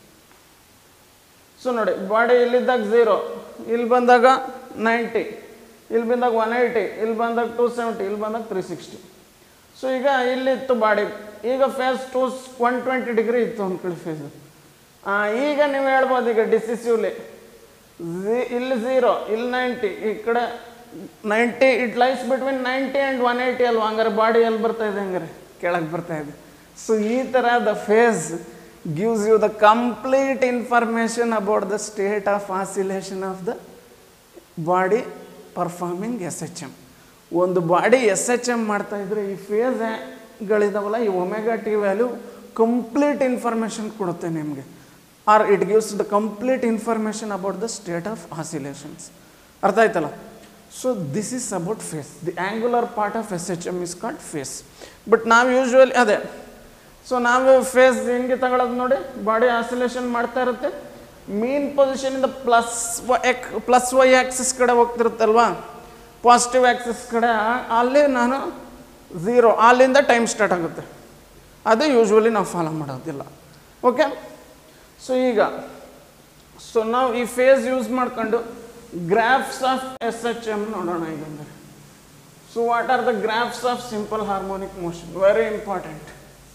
ಸೊ ನೋಡಿ ಬಾಡಿ ಇಲ್ಲಿದ್ದಾಗ ಝೀರೋ ಇಲ್ಲಿ ಬಂದಾಗ ನೈಂಟಿ ಇಲ್ಲಿ ಬಂದಾಗ ಒನ್ ಏಯ್ಟಿ ಇಲ್ಲಿ ಬಂದಾಗ ಟೂ ಸೆವೆಂಟಿ ಇಲ್ಲಿ ಬಂದಾಗ ತ್ರೀ ಸಿಕ್ಸ್ಟಿ ಸೊ ಈಗ ಇಲ್ಲಿತ್ತು ಬಾಡಿ ಈಗ phase two one twenty degree ಇತ್ತು ಅಂದ್ಕೊಳ್ಳಿ ಫೇಸ್ ಈಗ ನೀವು ಹೇಳ್ಬೋದು ಈಗ ಡಿಸಿಸಿವ್ಲಿ ಝೀ ಇಲ್ಲಿ ಝೀರೋ ಇಲ್ಲಿ ನೈಂಟಿ ಈ ಕಡೆ ninety it lies between ninety and one eighty ಅಲ್ವಾ ಹಂಗಾರೆ ಬಾಡಿ ಎಲ್ಲಿ ಬರ್ತಾ ಇದೆ ಹಂಗಾರೆ ಕೆಳಗೆ ಬರ್ತಾ ಇದೆ ಸೊ ಈ ಥರ the phase gives you the complete information about the state of oscillation of the body performing S H M ಒಂದು ಬಾಡಿ ಎಸ್ ಎಚ್ ಎಮ್ ಮಾಡ್ತಾ ಇದ್ರೆ ಈ ಫೇಸ್ಗಳಿದಾವಲ್ಲ ಈ omega t value complete information ಕೊಡುತ್ತೆ ನಿಮಗೆ or it gives the complete information about the state of oscillations ಅರ್ಥ ಆಯ್ತಲ್ಲ so this is about phase the angular part of S H M is called phase but ನಾವು usually ಅದೇ so ನಾವು phase ಹೆಂಗೆ ತಗೊಳ್ಳೋದು ನೋಡಿ ಬಾಡಿ ಆಸಿಲೇಷನ್ ಮಾಡ್ತಾ ಇರುತ್ತೆ ಮೀನ್ ಪೊಸಿಷನಿಂದ ಪ್ಲಸ್ ಎಕ್ ಪ್ಲಸ್ ವೈ ಆ್ಯಕ್ಸಿಸ್ ಕಡೆ ಹೋಗ್ತಿರುತ್ತಲ್ವಾ ಪಾಸಿಟಿವ್ ಆ್ಯಕ್ಸಿಸ್ ಕಡೆ ಆ- ಅಲ್ಲಿ ನಾನು ಝೀರೋ ಅಲ್ಲಿಂದ ಟೈಮ್ ಸ್ಟಾರ್ಟ್ ಆಗುತ್ತೆ ಅದು ಯೂಶ್ವಲಿ ನಾವು ಫಾಲೋ ಮಾಡೋದಿಲ್ಲ ಓಕೆ ಸೊ ಈಗ ಸೊ ನಾವು ಈ ಫೇಸ್ ಯೂಸ್ ಮಾಡ್ಕೊಂಡು graphs of S H M ನೋಡೋಣ ಇದಂದ್ರೆ so what are the graphs of simple harmonic motion very important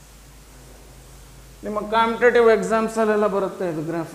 ನಿಮ್ಮ ಕಾಂಪಿಟೇಟಿವ್ ಎಕ್ಸಾಮ್ಸಲ್ಲೆಲ್ಲ ಬರುತ್ತೆ ಇದು ಗ್ರಾಫು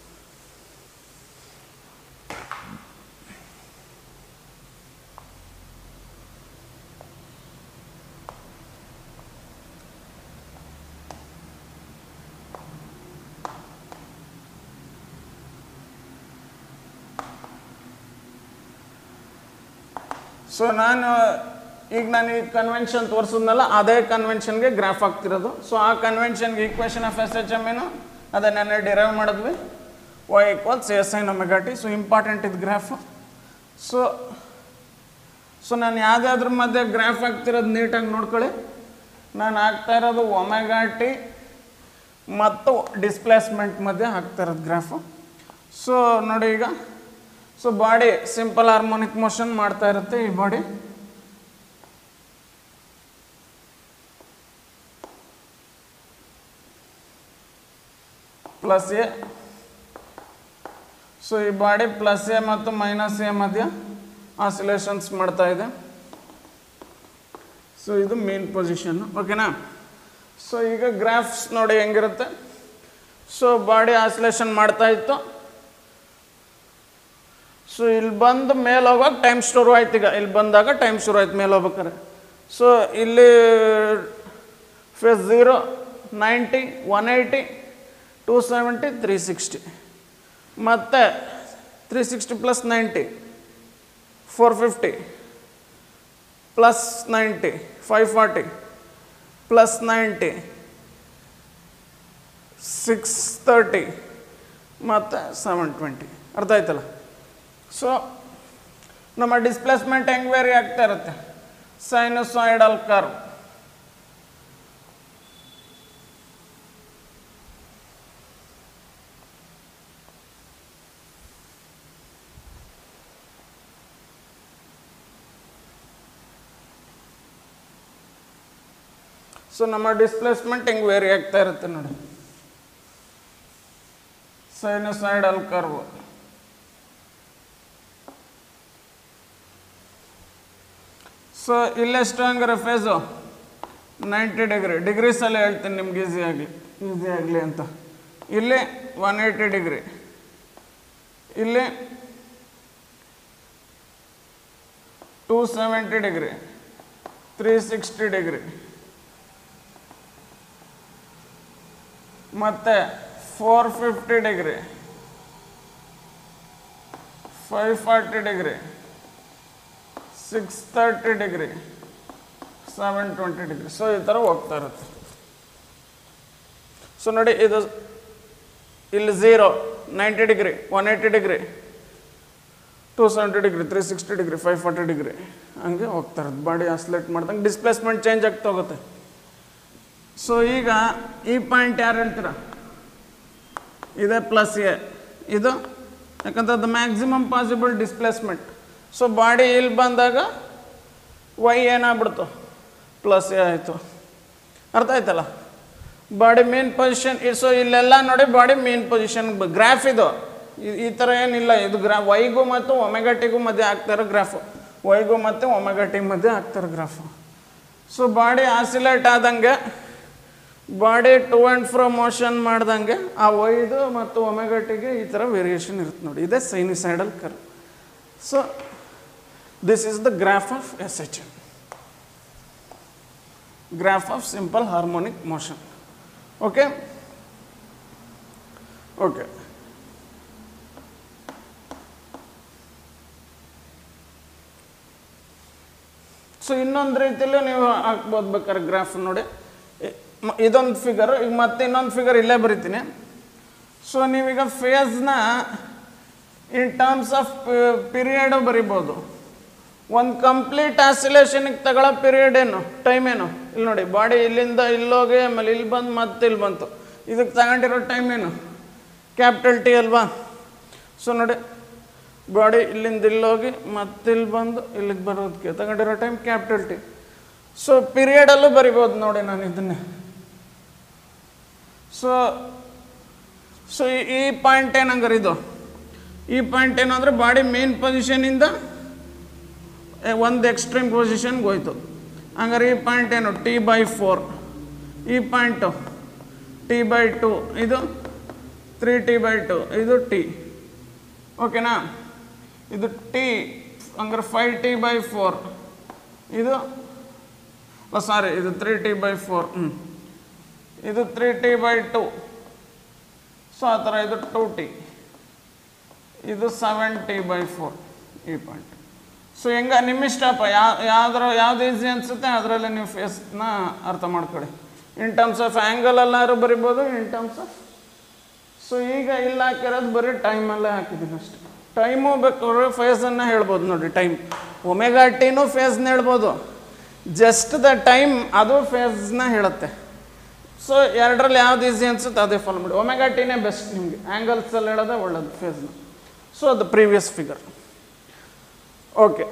ಸೊ ನಾನು ಈಗ ನಾನು ಈ ಕನ್ವೆನ್ಷನ್ ತೋರಿಸಿದ್ನಲ್ಲ ಅದೇ ಕನ್ವೆನ್ಷನ್ಗೆ ಗ್ರಾಫ್ ಆಗ್ತಿರೋದು ಸೊ ಆ ಕನ್ವೆನ್ಷನ್ಗೆ equation of S H M ಏನು ಅದೇ ನೆನ್ನೆ ಡಿರೈವ್ ಮಾಡಿದ್ವಿ y equals S I omega t so important ಇದು ಗ್ರಾಫ್ ಸೊ ಸೊ ನಾನು ಯಾವುದಾದ್ರ ಮಧ್ಯೆ ಗ್ರಾಫ್ ಆಗ್ತಿರೋದು ನೀಟಾಗಿ ನೋಡ್ಕೊಳ್ಳಿ ನಾನು ಆಗ್ತಾ ಇರೋದು ಒಮೆಗಾಟಿ ಮತ್ತು ಡಿಸ್ಪ್ಲೇಸ್ಮೆಂಟ್ ಮಧ್ಯೆ ಹಾಕ್ತಾ ಇರೋದು ಗ್ರಾಫು ಸೊ ನೋಡಿ ಈಗ so body simple harmonic motion ಮಾಡ್ತಾ ಇರುತ್ತೆ ಈ ಬಾಡಿ ಪ್ಲಸ್ ಎ ಸೊ ಈ ಬಾಡಿ ಪ್ಲಸ್ ಎ ಮತ್ತು ಮೈನಸ್ ಎ ಮಧ್ಯ ಆಸಿಲೇಷನ್ಸ್ ಮಾಡ್ತಾ ಇದೆ ಸೊ ಇದು ಮೇನ್ ಪೊಸಿಷನ್ ಓಕೆನಾ ಸೊ ಈಗ ಗ್ರಾಫ್ಸ್ ನೋಡಿ ಹೆಂಗಿರುತ್ತೆ ಸೊ ಬಾಡಿ ಆಸಿಲೇಷನ್ ಮಾಡ್ತಾ ಇತ್ತು ಸೊ ಇಲ್ಲಿ ಬಂದು ಮೇಲೆ ಹೋಗುವಾಗ ಟೈಮ್ ಶುರು ಆಯ್ತು ಈಗ ಇಲ್ಲಿ ಬಂದಾಗ ಟೈಮ್ ಶುರು ಆಯ್ತು ಮೇಲೆ ಹೋಗ್ಬೇಕಾರೆ ಸೊ ಇಲ್ಲಿ phase zero ninety one eighty two seventy three sixty ಮತ್ತು three sixty plus ninety four fifty plus ninety five forty plus ninety six thirty ಮತ್ತು ಸೆವೆನ್ ಟ್ವೆಂಟಿ ಅರ್ಥ ಆಯ್ತಲ್ಲ ಸೊ ನಮ್ಮ ಡಿಸ್ಪ್ಲೇಸ್ಮೆಂಟ್ ಹೆಂಗೆ ವೇರಿ ಆಗ್ತಾ ಇರುತ್ತೆ ಸೈನಸಾಯ್ಡಲ್ ಕರ್ವ್ ಸೊ ನಮ್ಮ displacement ಹೆಂಗೆ ವೇರಿ ಆಗ್ತಾ ಇರುತ್ತೆ ನೋಡಿ ಸೈನಸಾಯ್ಡಲ್ ಕರ್ವ್ ಸೊ ಇಲ್ಲೆಷ್ಟು ಹಂಗಾರೆ ಫೇಸು ನೈಂಟಿ ಡಿಗ್ರಿ ಡಿಗ್ರೀಸಲ್ಲಿ ಹೇಳ್ತೀನಿ ನಿಮ್ಗೆ ಈಸಿ ಆಗಲಿ ಈಸಿ ಆಗಲಿ ಅಂತ ಇಲ್ಲಿ ಒನ್ ಏಯ್ಟಿ ಡಿಗ್ರಿ ಇಲ್ಲಿ two seventy degree three sixty degree ಮತ್ತು four fifty degree five forty degree six thirty degree seven twenty degree so ಈ ಥರ ಹೋಗ್ತಾ ಇರುತ್ತೆ ಸೊ ನೋಡಿ ಇದು ಇಲ್ಲಿ zero ninety degree one eighty degree two seventy degree three sixty degree five forty degree ಹಂಗೆ ಹೋಗ್ತಾ ಇರುತ್ತೆ ಬಾಡಿ ಆಸ್ಲೇಟ್ ಮಾಡ್ದಂಗೆ ಡಿಸ್ಪ್ಲೇಸ್ಮೆಂಟ್ ಚೇಂಜ್ ಆಗ್ತಾ ಹೋಗುತ್ತೆ ಸೊ ಈಗ ಈ ಪಾಯಿಂಟ್ ಯಾರು ಹೇಳ್ತೀರಾ ಇದೆ ಪ್ಲಸ್ ಎ ಇದು ಯಾಕಂದ್ರೆ ಅದು maximum possible displacement so body ಇಲ್ಲಿ ಬಂದಾಗ ವೈ ಏನಾಗ್ಬಿಡ್ತು ಪ್ಲಸ್ ಎ ಆಯಿತು ಅರ್ಥ ಆಯ್ತಲ್ಲ ಬಾಡಿ ಮೇನ್ ಪೊಸಿಷನ್ ಸೊ ಇಲ್ಲೆಲ್ಲ ನೋಡಿ ಬಾಡಿ ಮೇನ್ ಪೊಸಿಷನ್ ಗ್ರಾಫ್ ಇದು ಈ- ಈ ಥರ ಏನಿಲ್ಲ ಇದು ಗ್ರಾ ವೈಗೂ ಮತ್ತು ಒಮೆಗಟಿಗೂ ಮಧ್ಯೆ ಆಗ್ತಾರೋ ಗ್ರಾಫು ವೈಗೂ ಮತ್ತು ಒಮೆಗಟಿ ಮಧ್ಯೆ ಆಗ್ತಾರೋ ಗ್ರಾಫು ಸೊ ಬಾಡಿ ಆಸಿಲೇಟ್ ಆದಂಗೆ body to and fro motion ಮಾಡ್ದಂಗೆ ಆ ಒಯ್ದು ಮತ್ತು ಒಮೆಗಟಿಗೆ ಈ ಥರ ವೇರಿಯೇಷನ್ ಇರುತ್ತೆ ನೋಡಿ ಇದೇ sinusoidal curve so this is the graph of S H M graph of simple harmonic motion okay okay so ಇನ್ನೊಂದು ರೀತಿಯಲ್ಲಿ ನೀವು ಹಾಕ್ಬೋದು ಬೇಕಾದ್ರೆ ಗ್ರಾಫ್ ನೋಡಿ ಇ- ಮ- ಇದೊಂದು ಫಿಗರ್ ಈಗ ಮತ್ತೆ ಇನ್ನೊಂದು ಫಿಗರ್ ಇಲ್ಲೇ ಬರಿತೀನಿ ಸೊ ನೀವೀಗ ಫೇಸ್ನ ಇನ್ ಟರ್ಮ್ಸ್ ಆಫ್ ಪೀರಿಯಡು ಬರಿಬೋದು ಒಂದು ಕಂಪ್ಲೀಟ್ ಆಸಿಲೇಷನಿಗೆ ತಗೊಳ್ಳೋ ಪೀರಿಯಡ್ ಏನು ಟೈಮ್ ಏನು ಇಲ್ಲಿ ನೋಡಿ ಬಾಡಿ ಇಲ್ಲಿಂದ ಇಲ್ಲೋಗಿ ಆಮೇಲೆ ಇಲ್ಲಿ ಬಂದು ಮತ್ತೆ ಇಲ್ಲಿ ಬಂತು ಇದಕ್ಕೆ ತಗೊಂಡಿರೋ ಟೈಮ್ ಏನು ಕ್ಯಾಪಿಟಲ್ ಟಿ ಅಲ್ವಾ ಸೊ ನೋಡಿ ಬಾಡಿ ಇಲ್ಲಿಂದ ಇಲ್ಲೋಗಿ ಮತ್ತೆ ಇಲ್ಲಿ ಬಂದು ಇಲ್ಲಿಗೆ ಬರೋದಕ್ಕೆ ತಗೊಂಡಿರೋ ಟೈಮ್ ಕ್ಯಾಪಿಟಲ್ ಟಿ ಸೊ ಪೀರಿಯಡಲ್ಲೂ ಬರಿಬೋದು ನೋಡಿ ನಾನು ಇದನ್ನೇ ಸೊ ಸೊ ಈ ಪಾಯಿಂಟ್ ಏನಂಗಾರೆ ಇದು ಈ ಪಾಯಿಂಟ್ ಏನು ಅಂದರೆ ಬಾಡಿ ಮೇನ್ ಪೊಸಿಷನಿಂದ ಒಂದು ಎಕ್ಸ್ಟ್ರೀಮ್ ಪೊಸಿಷನ್ಗೆ ಹೋಯ್ತು ಹಂಗಾರೆ ಈ ಪಾಯಿಂಟ್ ಏನು ಟಿ ಬೈ ಫೋರ್ ಈ ಪಾಯಿಂಟು ಟಿ ಬೈ ಟು ಇದು ತ್ರೀ ಟಿ ಬೈ ಟು ಇದು ಟಿ ಓಕೆನಾ ಇದು ಟಿ ಹಂಗಾರೆ ಫೈವ್ ಟಿ ಬೈ ಫೋರ್ ಇದು ಸಾರಿ ಇದು ತ್ರೀ ಟಿ ಬೈ ಫೋರ್ ಹ್ಞೂ ಇದು three T by two so ಆ ಥರ ಇದು ಟು ಟಿ ಇದು ಸೆವೆನ್ ಟಿ ಬೈ ಫೋರ್ ಈ ಪಾಯಿಂಟ್ ಸೊ ಹೆಂಗ ನಿಮ್ಮಿಷ್ಟಪ್ಪ ಯಾ ಯಾವ್ದ್ರ ಯಾವ್ದು ಈಸಿ ಅನಿಸುತ್ತೆ ಅದರಲ್ಲಿ ನೀವು ಫೇಸ್ನ ಅರ್ಥ ಮಾಡ್ಕೊಳ್ಳಿ ಇನ್ ಟರ್ಮ್ಸ್ ಆಫ್ ಆ್ಯಂಗಲ್ ಎಲ್ಲಾರು ಬರಿಬೋದು ಇನ್ ಟರ್ಮ್ಸ್ ಆಫ್ ಸೊ ಈಗ ಇಲ್ಲ ಹಾಕಿರೋದು ಬರೀ ಟೈಮಲ್ಲೇ ಹಾಕಿದ್ದೀನಿ ಅಷ್ಟೇ ಟೈಮು ಬೇಕಾದ್ರೆ ಫೇಸನ್ನು ಹೇಳ್ಬೋದು ನೋಡಿ ಟೈಮ್ ಒಮೆಗಾ ಟಿನೂ ಫೇಸ್ನ ಹೇಳ್ಬೋದು ಜಸ್ಟ್ ದ ಟೈಮ್ ಅದು ಫೇಸ್ನ ಹೇಳುತ್ತೆ ಸೊ ಎರಡರಲ್ಲಿ ಯಾವ್ದು ಈಸಿ ಅನ್ಸುತ್ತೆ ಅದೇ ಫಾಲೋ ಮಾಡಿ ಒಮೆಗಾ ಟಿನೇ ಬೆಸ್ಟ್ ನಿಮಗೆ ಆ್ಯಂಗಲ್ಸಲ್ಲಿ ಹೇಳೋದೇ ಒಳ್ಳೇದು ಫೇಸ್ನ so the previous figure okay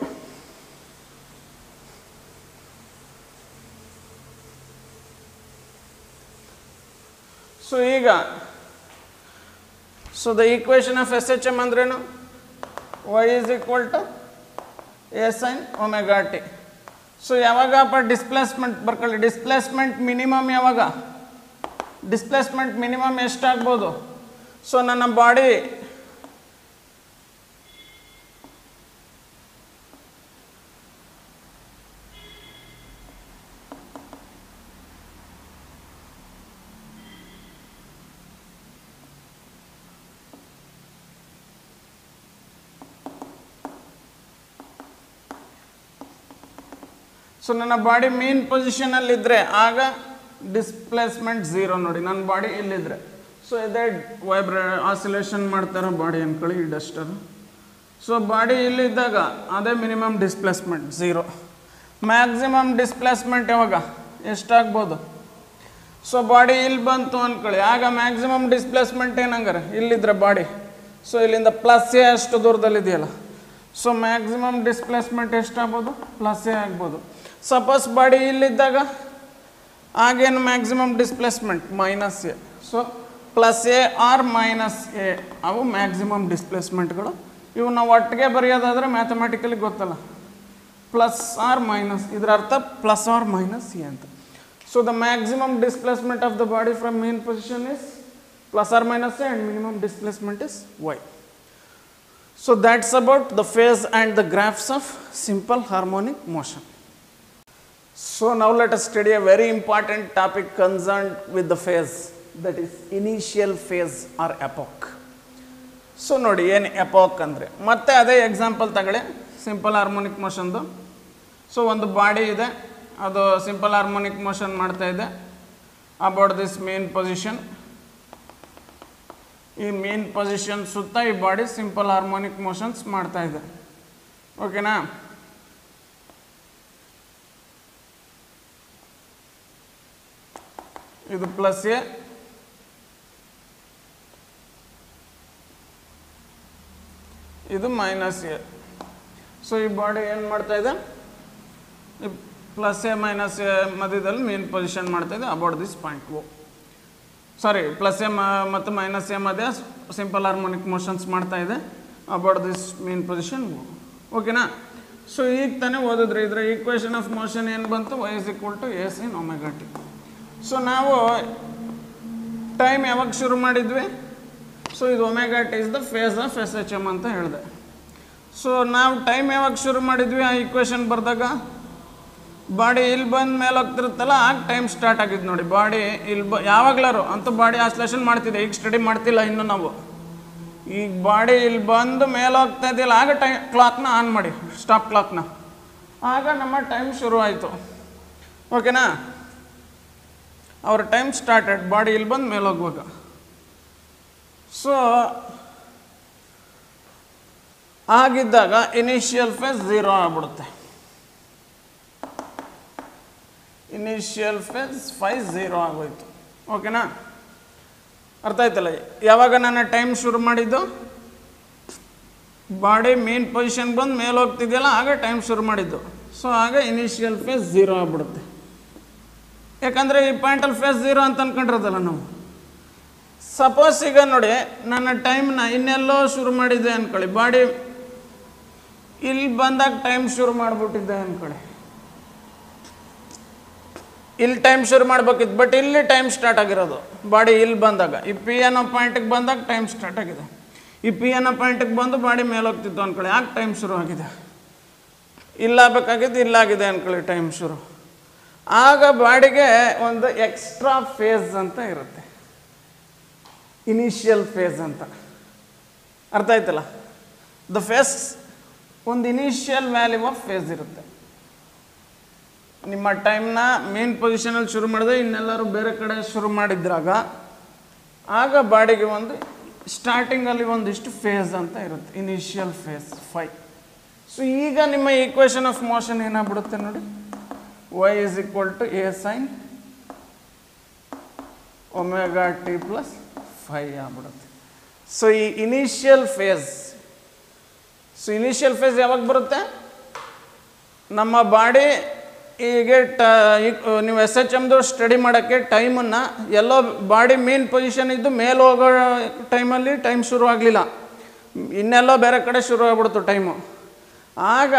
so ಈಗ so the equation of S H M ಅಂದ್ರೇನು y is equal to A sine omega T so ಯಾವಾಗಪ್ಪ ಡಿಸ್ಪ್ಲೇಸ್ಮೆಂಟ್ ಬರ್ಕೊಳ್ಳಿ ಡಿಸ್ಪ್ಲೇಸ್ಮೆಂಟ್ ಮಿನಿಮಮ್ ಯಾವಾಗ ಡಿಸ್ಪ್ಲೇಸ್ಮೆಂಟ್ ಮಿನಿಮಮ್ ಎಷ್ಟಾಗ್ಬೋದು ಸೊ ನನ್ನ ಬಾಡಿ ಸೊ ನನ್ನ ಬಾಡಿ ಮೇನ್ ಪೊಸಿಷನಲ್ಲಿದ್ದರೆ ಆಗ ಡಿಸ್ಪ್ಲೇಸ್ಮೆಂಟ್ ಝೀರೋ ನೋಡಿ ನನ್ನ ಬಾಡಿ ಇಲ್ಲಿದ್ರೆ ಸೊ ಇದೇ ವೈಬ್ರೇ ಆಸಿಲೇಷನ್ ಮಾಡ್ತಾರೋ ಬಾಡಿ ಅನ್ಕೊಳ್ಳಿ ಈ ಡಸ್ಟರು ಸೊ ಬಾಡಿ ಇಲ್ಲಿದ್ದಾಗ ಅದೇ minimum displacement zero maximum displacement ಯಾವಾಗ ಎಷ್ಟಾಗ್ಬೋದು ಸೊ ಬಾಡಿ ಇಲ್ಲಿ ಬಂತು ಅಂದ್ಕೊಳ್ಳಿ ಆಗ ಮ್ಯಾಕ್ಸಿಮಮ್ ಡಿಸ್ಪ್ಲೇಸ್ಮೆಂಟ್ ಏನಂಗಾರೆ ಇಲ್ಲಿದ್ರೆ ಬಾಡಿ ಸೊ ಇಲ್ಲಿಂದ ಪ್ಲಸ್ ಎ ಅಷ್ಟು ದೂರದಲ್ಲಿದೆಯಲ್ಲ ಸೊ ಮ್ಯಾಕ್ಸಿಮಮ್ ಡಿಸ್ಪ್ಲೇಸ್ಮೆಂಟ್ ಎಷ್ಟಾಗ್ಬೋದು ಪ್ಲಸ್ ಎ ಆಗ್ಬೋದು ಸಪೋಸ್ ಬಾಡಿ ಇಲ್ಲಿದ್ದಾಗ ಆಗೇನು maximum displacement minus A so plus A or minus A ಅವು ಮ್ಯಾಕ್ಸಿಮಮ್ ಡಿಸ್ಪ್ಲೇಸ್ಮೆಂಟ್ಗಳು ಇವು ನಾವು ಒಟ್ಟಿಗೆ ಬರೆಯೋದಾದರೆ ಮ್ಯಾಥಮೆಟಿಕಲಿ ಗೊತ್ತಲ್ಲ ಪ್ಲಸ್ ಆರ್ ಮೈನಸ್ ಇದರ ಅರ್ಥ ಪ್ಲಸ್ ಆರ್ ಮೈನಸ್ ಎ ಅಂತ so the maximum displacement of the body from mean position is plus or minus A and minimum displacement is why So that's about the phase and the graphs of simple harmonic motion. So now let us study a very important topic concerned with the phase that is initial phase or epoch. So ನೋಡಿ ಏನು epoch ಅಂದರೆ ಮತ್ತೆ ಅದೇ example ತಗೊಳ್ಳಿ simple harmonic ಮೋಷನ್ದು so ಒಂದು body ಇದೆ ಅದು ಸಿಂಪಲ್ ಹಾರ್ಮೋನಿಕ್ ಮೋಷನ್ ಮಾಡ್ತಾ ಇದೆ ಅಬೌಟ್ ದಿಸ್ ಮೇನ್ ಪೊಸಿಷನ್ ಈ ಮೇನ್ ಪೊಸಿಷನ್ ಸುತ್ತ ಈ ಬಾಡಿ ಸಿಂಪಲ್ ಹಾರ್ಮೋನಿಕ್ ಮೋಷನ್ಸ್ ಮಾಡ್ತಾ ಇದೆ ಓಕೆನಾ ಇದು ಪ್ಲಸ್ ಎ ಇದು ಮೈನಸ್ ಎ ಸೊ ಈ ಬಾಡಿ ಏನು ಮಾಡ್ತಾ ಇದೆ ಪ್ಲಸ್ ಎ ಮೈನಸ್ ಎ ಮಧ್ಯದಲ್ಲಿ ಮೇನ್ ಪೊಸಿಷನ್ ಮಾಡ್ತಾ ಇದೆ about this point O sorry plus A ಮತ್ತು ಮೈನಸ್ ಎ ಮಧ್ಯೆ ಸಿಂಪಲ್ ಹಾರ್ಮೋನಿಕ್ ಮೋಷನ್ಸ್ ಮಾಡ್ತಾ ಇದೆ ಅಬೌಟ್ ದಿಸ್ ಮೇನ್ ಪೊಸಿಷನ್ ಓಕೆನಾ ಸೊ ಈಗ ತಾನೇ ಓದಿದ್ರಿ ಇದರ ಈಕ್ವೇಷನ್ ಆಫ್ ಮೋಷನ್ ಏನು ಬಂತು y is equal to S in omega T so ನಾವು ಟೈಮ್ ಯಾವಾಗ ಶುರು ಮಾಡಿದ್ವಿ ಸೊ ಇದು omega T is the phase of S H M ಅಂತ ಹೇಳಿದೆ ಸೊ ನಾವು ಟೈಮ್ ಯಾವಾಗ ಶುರು ಮಾಡಿದ್ವಿ ಆ ಈಕ್ವೇಷನ್ ಬರೆದಾಗ ಬಾಡಿ ಇಲ್ಲಿ ಬಂದ ಮೇಲೆ ಹೋಗ್ತಿರುತ್ತಲ್ಲ ಆಗ ಟೈಮ್ ಸ್ಟಾರ್ಟ್ ಆಗಿದ್ದು ನೋಡಿ ಬಾಡಿ ಇಲ್ಲಿ ಬ ಯಾವಾಗ್ಲಾರು ಅಂತೂ ಬಾಡಿ ಆಸ್ಲೇಷನ್ ಮಾಡ್ತಿದೆ ಈಗ ಸ್ಟಡಿ ಮಾಡ್ತಿಲ್ಲ ಇನ್ನು ನಾವು ಈಗ ಬಾಡಿ ಇಲ್ಲಿ ಬಂದು ಮೇಲೆ ಹೋಗ್ತಾ ಇದೆಯಲ್ಲ ಆಗ ಟೈಮ್ ಕ್ಲಾಕ್ನ ಆನ್ ಮಾಡಿ ಸ್ಟಾಪ್ ಕ್ಲಾಕ್ನ ಆಗ ನಮ್ಮ ಟೈಮ್ ಶುರು ಆಯಿತು ಓಕೆನಾ ಅವ್ರ ಟೈಮ್ ಸ್ಟಾರ್ಟೆಡ್ ಬಾಡಿ ಇಲ್ಲಿ ಬಂದು ಮೇಲೆ ಹೋಗ್ಬೇಕು ಸೊ ಆಗಿದ್ದಾಗ ಇನಿಷಿಯಲ್ ಫೇಸ್ ಝೀರೋ ಆಗ್ಬಿಡುತ್ತೆ ಇನಿಷಿಯಲ್ ಫೇಸ್ ಫೈವ್ ಝೀರೋ ಆಗೋಯ್ತು ಓಕೆನಾ ಅರ್ಥ ಆಯ್ತಲ್ಲ ಯಾವಾಗ ನಾನು ಟೈಮ್ ಶುರು ಮಾಡಿದ್ದು ಬಾಡಿ ಮೇನ್ ಪೊಸಿಷನ್ ಬಂದು ಮೇಲೆ ಹೋಗ್ತಿದೆಯಲ್ಲ ಆಗ ಟೈಮ್ ಶುರು ಮಾಡಿದ್ದು ಸೊ ಆಗ ಇನಿಷಿಯಲ್ ಫೇಸ್ ಝೀರೋ ಆಗ್ಬಿಡುತ್ತೆ ಯಾಕಂದರೆ ಈ ಪಾಯಿಂಟಲ್ಲಿ ಫೇಸ್ ಝೀರೋ ಅಂತ ಅನ್ಕೊಂಡಿರೋದಲ್ಲ ನಾವು ಸಪೋಸ್ ಈಗ ನೋಡಿ ನನ್ನ ಟೈಮ್ನ ಇನ್ನೆಲ್ಲೋ ಶುರು ಮಾಡಿದ್ದೆ ಅಂದ್ಕೊಳ್ಳಿ ಬಾಡಿ ಇಲ್ಲಿ ಬಂದಾಗ ಟೈಮ್ ಶುರು ಮಾಡಿಬಿಟ್ಟಿದ್ದೆ ಅಂದ್ಕೊಳ್ಳಿ ಇಲ್ಲಿ ಟೈಮ್ ಶುರು ಮಾಡ್ಬೇಕಿತ್ತು ಬಟ್ ಇಲ್ಲಿ ಟೈಮ್ ಸ್ಟಾರ್ಟ್ ಆಗಿರೋದು ಬಾಡಿ ಇಲ್ಲಿ ಬಂದಾಗ ಈ ಪಿ ಅನ್ನೋ ಪಾಯಿಂಟಿಗೆ ಬಂದಾಗ ಟೈಮ್ ಸ್ಟಾರ್ಟ್ ಆಗಿದೆ ಈ ಪಿ ಅನ್ನೋ ಪಾಯಿಂಟಿಗೆ ಬಂದು ಬಾಡಿ ಮೇಲೆ ಹೋಗ್ತಿತ್ತು ಅಂದ್ಕೊಳ್ಳಿ ಆಗ ಟೈಮ್ ಶುರು ಆಗಿದೆ ಇಲ್ಲಾಗಬೇಕಾಗಿದ್ದು ಇಲ್ಲಾಗಿದೆ ಅಂದ್ಕೊಳ್ಳಿ ಟೈಮ್ ಶುರು ಆಗ ಬಾಡಿಗೆ ಒಂದು ಎಕ್ಸ್ಟ್ರಾ ಫೇಸ್ ಅಂತ ಇರುತ್ತೆ ಇನಿಷಿಯಲ್ ಫೇಸ್ ಅಂತ ಅರ್ಥ ಆಯ್ತಲ್ಲ ದ ಫೇಸ್ ಒಂದು ಇನಿಷಿಯಲ್ ವ್ಯಾಲ್ಯೂ ಆಫ್ ಫೇಸ್ ಇರುತ್ತೆ ನಿಮ್ಮ ಟೈಮ್ನ ಮೇನ್ ಪೊಸಿಷನಲ್ಲಿ ಶುರು ಮಾಡಿದ್ರೆ ಇನ್ನೆಲ್ಲರೂ ಬೇರೆ ಕಡೆ ಶುರು ಮಾಡಿದ್ರಾಗ ಆಗ ಬಾಡಿಗೆ ಒಂದು ಸ್ಟಾರ್ಟಿಂಗಲ್ಲಿ ಒಂದಿಷ್ಟು ಫೇಸ್ ಅಂತ ಇರುತ್ತೆ ಇನಿಷಿಯಲ್ ಫೇಸ್ ಫೈ ಸೊ ಈಗ ನಿಮ್ಮ ಈಕ್ವೇಷನ್ ಆಫ್ ಮೋಷನ್ ಏನಾಗ್ಬಿಡುತ್ತೆ ನೋಡಿ y is equal to A sine omega T plus phi ಆಗ್ಬಿಡುತ್ತೆ ಸೊ ಈ initial phase so initial phase ಯಾವಾಗ ಬರುತ್ತೆ ನಮ್ಮ ಬಾಡಿ ಹೀಗೆ ಟ ಈಗ ನೀವು ಎಸ್ ಎಚ್ ಎಮ್ದು ಸ್ಟಡಿ ಮಾಡೋಕ್ಕೆ ಟೈಮನ್ನು ಎಲ್ಲೋ ಬಾಡಿ ಮೇನ್ ಪೊಸಿಷನ್ ಇದ್ದು ಮೇಲೆ ಹೋಗೋ ಟೈಮಲ್ಲಿ ಟೈಮ್ ಶುರು ಆಗಲಿಲ್ಲ ಇನ್ನೆಲ್ಲೋ ಬೇರೆ ಕಡೆ ಶುರು ಆಗ್ಬಿಡ್ತು ಟೈಮು ಆಗ